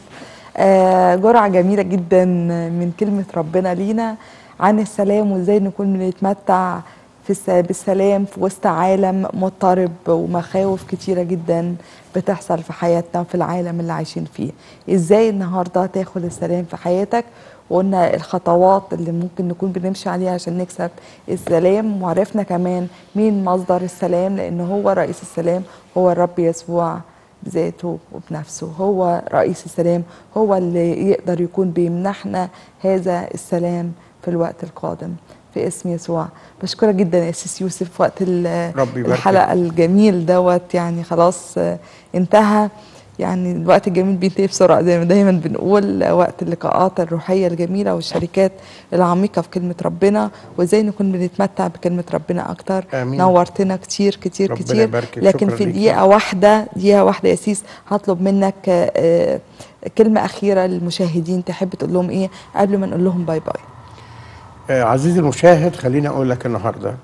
آه جرعه جميله جدا من كلمه ربنا لينا عن السلام وازاي نكون بنتمتع في الس- بالسلام في وسط عالم مضطرب ومخاوف كتيره جدا بتحصل في حياتنا وفي العالم اللي عايشين فيه ازاي النهارده تاخد السلام في حياتك وقلنا الخطوات اللي ممكن نكون بنمشي عليها عشان نكسب السلام وعرفنا كمان مين مصدر السلام لان هو رئيس السلام هو الرب يسوع بذاته وبنفسه هو رئيس السلام هو اللي يقدر يكون بيمنحنا هذا السلام في الوقت القادم في اسم يسوع بشكرك جدا يا سيس يوسف وقت ال- رب يبارك الحلقه الجميل دوت يعني خلاص آه، انتهى يعني الوقت الجميل بينتهي بسرعه زي ما دايما بنقول آه، وقت اللقاءات الروحيه الجميله والشركات العميقه في كلمه ربنا وازاي نكون بنتمتع بكلمه ربنا اكتر آمين. نورتنا كتير كتير ربنا كتير يباركك. لكن شكراً في ليكي. دقيقه واحده دقيقه واحده يا سيس هطلب منك آه، آه، كلمه اخيره للمشاهدين تحب تقول لهم ايه قبل ما نقول لهم باي باي آه، عزيزي المشاهد خليني اقول لك النهارده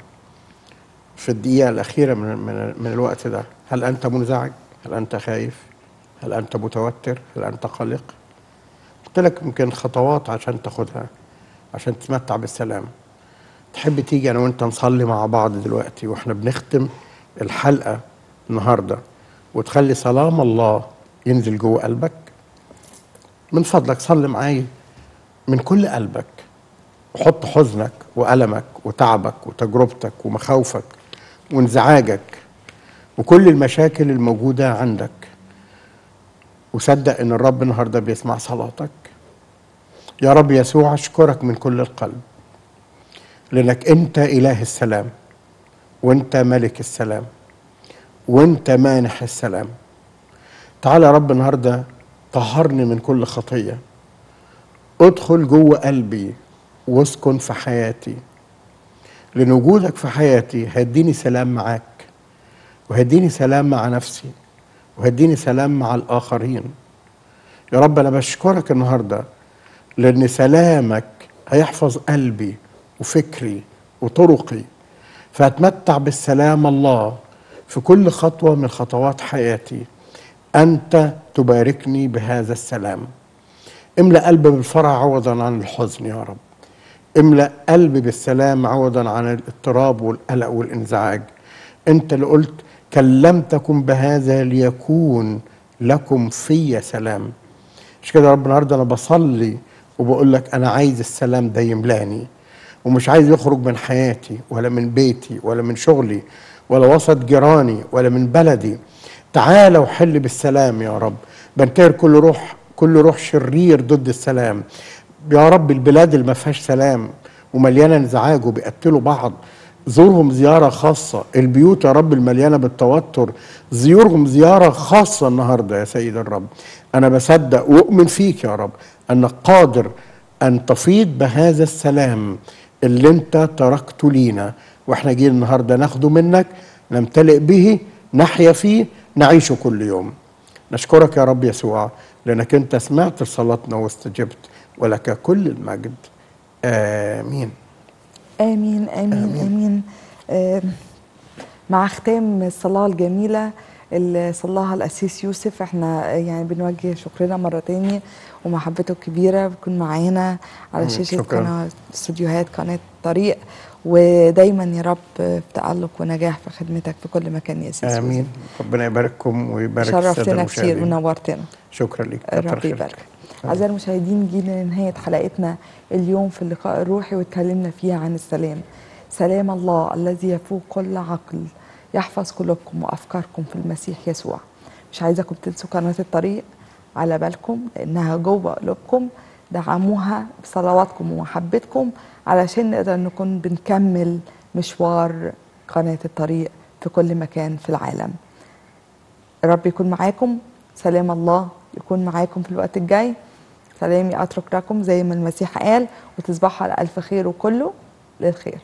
في الدقيقه الاخيره من من من الوقت ده هل انت منزعج هل انت خايف هل انت متوتر هل انت قلق قلت لك يمكن خطوات عشان تاخدها عشان تتمتع بالسلام تحب تيجي انا وانت نصلي مع بعض دلوقتي واحنا بنختم الحلقه النهارده وتخلي سلام الله ينزل جوه قلبك من فضلك صلي معايا من كل قلبك وحط حزنك وألمك وتعبك وتجربتك ومخاوفك وانزعاجك وكل المشاكل الموجودة عندك وصدق ان الرب النهارده بيسمع صلاتك يا رب يسوع اشكرك من كل القلب لانك انت اله السلام وانت ملك السلام وانت مانح السلام تعالى يا رب النهارده طهرني من كل خطيه ادخل جوه قلبي واسكن في حياتي لان وجودك في حياتي هيديني سلام معاك وهيديني سلام مع نفسي وهيديني سلام مع الاخرين يا رب انا بشكرك النهارده لان سلامك هيحفظ قلبي وفكري وطرقي فاتمتع بالسلام الله في كل خطوه من خطوات حياتي انت تباركني بهذا السلام املا قلبي بالفرح عوضا عن الحزن يا رب املا قلبي بالسلام عوضا عن الاضطراب والقلق والانزعاج انت اللي قلت كلمتكم بهذا ليكون لكم في سلام مش كده يا رب النهارده انا بصلي وبقول لك انا عايز السلام ده يملاني ومش عايز يخرج من حياتي ولا من بيتي ولا من شغلي ولا وسط جيراني ولا من بلدي تعالى وحل بالسلام يا رب بنكر كل روح كل روح شرير ضد السلام يا رب البلاد اللي ما فيهاش سلام ومليانه انزعاج وبيقتلوا بعض زورهم زيارة خاصة البيوت يا رب المليانة بالتوتر زيورهم زيارة خاصة النهاردة يا سيد الرب أنا بصدق وأؤمن فيك يا رب أنك قادر أن تفيض بهذا السلام اللي أنت تركته لينا وإحنا جينا النهاردة ناخده منك نمتلئ به نحيا فيه نعيشه كل يوم نشكرك يا رب يسوع لأنك أنت سمعت صلاتنا واستجبت ولك كل المجد آمين آمين آمين آمين, آمين. آه مع ختام الصلاة الجميلة اللي صلاها الأسيس يوسف احنا يعني بنوجه شكرنا مرة تانية ومحبته الكبيرة بيكون معانا على مم، شاشة شكراً. قناة استوديوهات قناة طريق ودايما يا رب في تألق ونجاح في خدمتك في كل مكان يا أسيس آمين ربنا يبارككم ويبارك السادة شرفتنا كتير المشاهدين ونورتنا شكرا لك كتر ربي خيرك. يبارك أعزائي المشاهدين جينا لنهاية حلقتنا اليوم في اللقاء الروحي واتكلمنا فيها عن السلام سلام الله الذي يفوق كل عقل يحفظ قلوبكم وأفكاركم في المسيح يسوع مش عايزاكم تنسوا قناة الطريق على بالكم لأنها جوه قلوبكم دعموها بصلواتكم ومحبتكم علشان نقدر نكون بنكمل مشوار قناة الطريق في كل مكان في العالم الرب يكون معاكم سلام الله يكون معاكم في الوقت الجاي سلامي أترك لكم زي ما المسيح قال وتصبحوا على ألف خير وكله للخير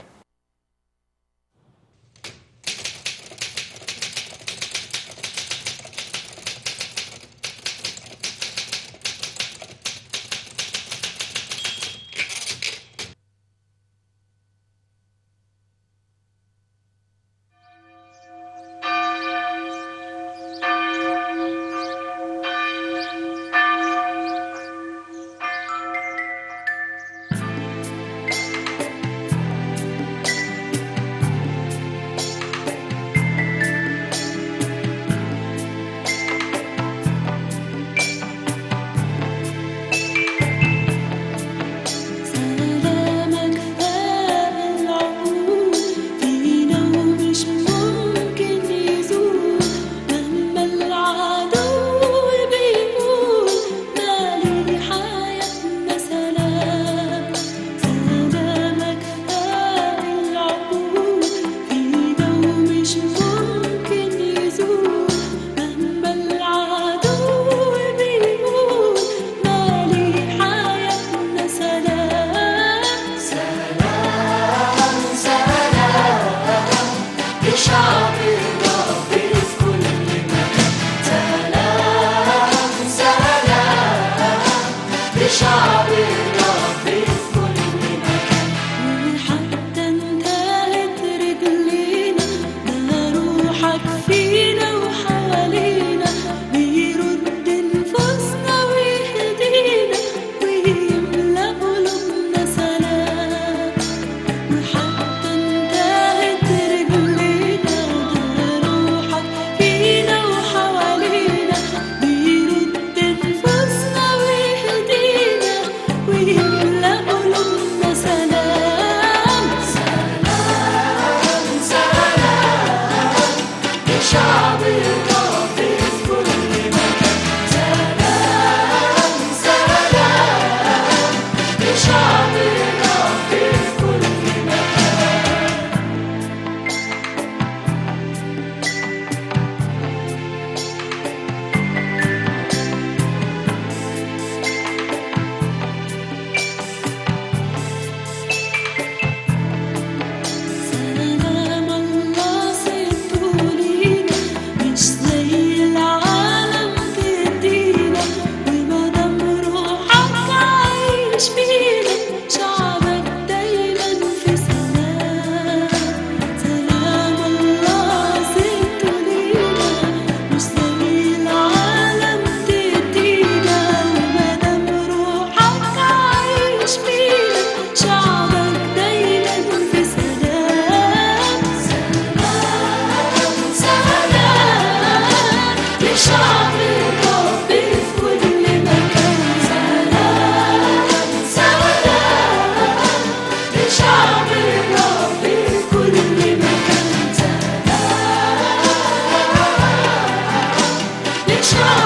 شعب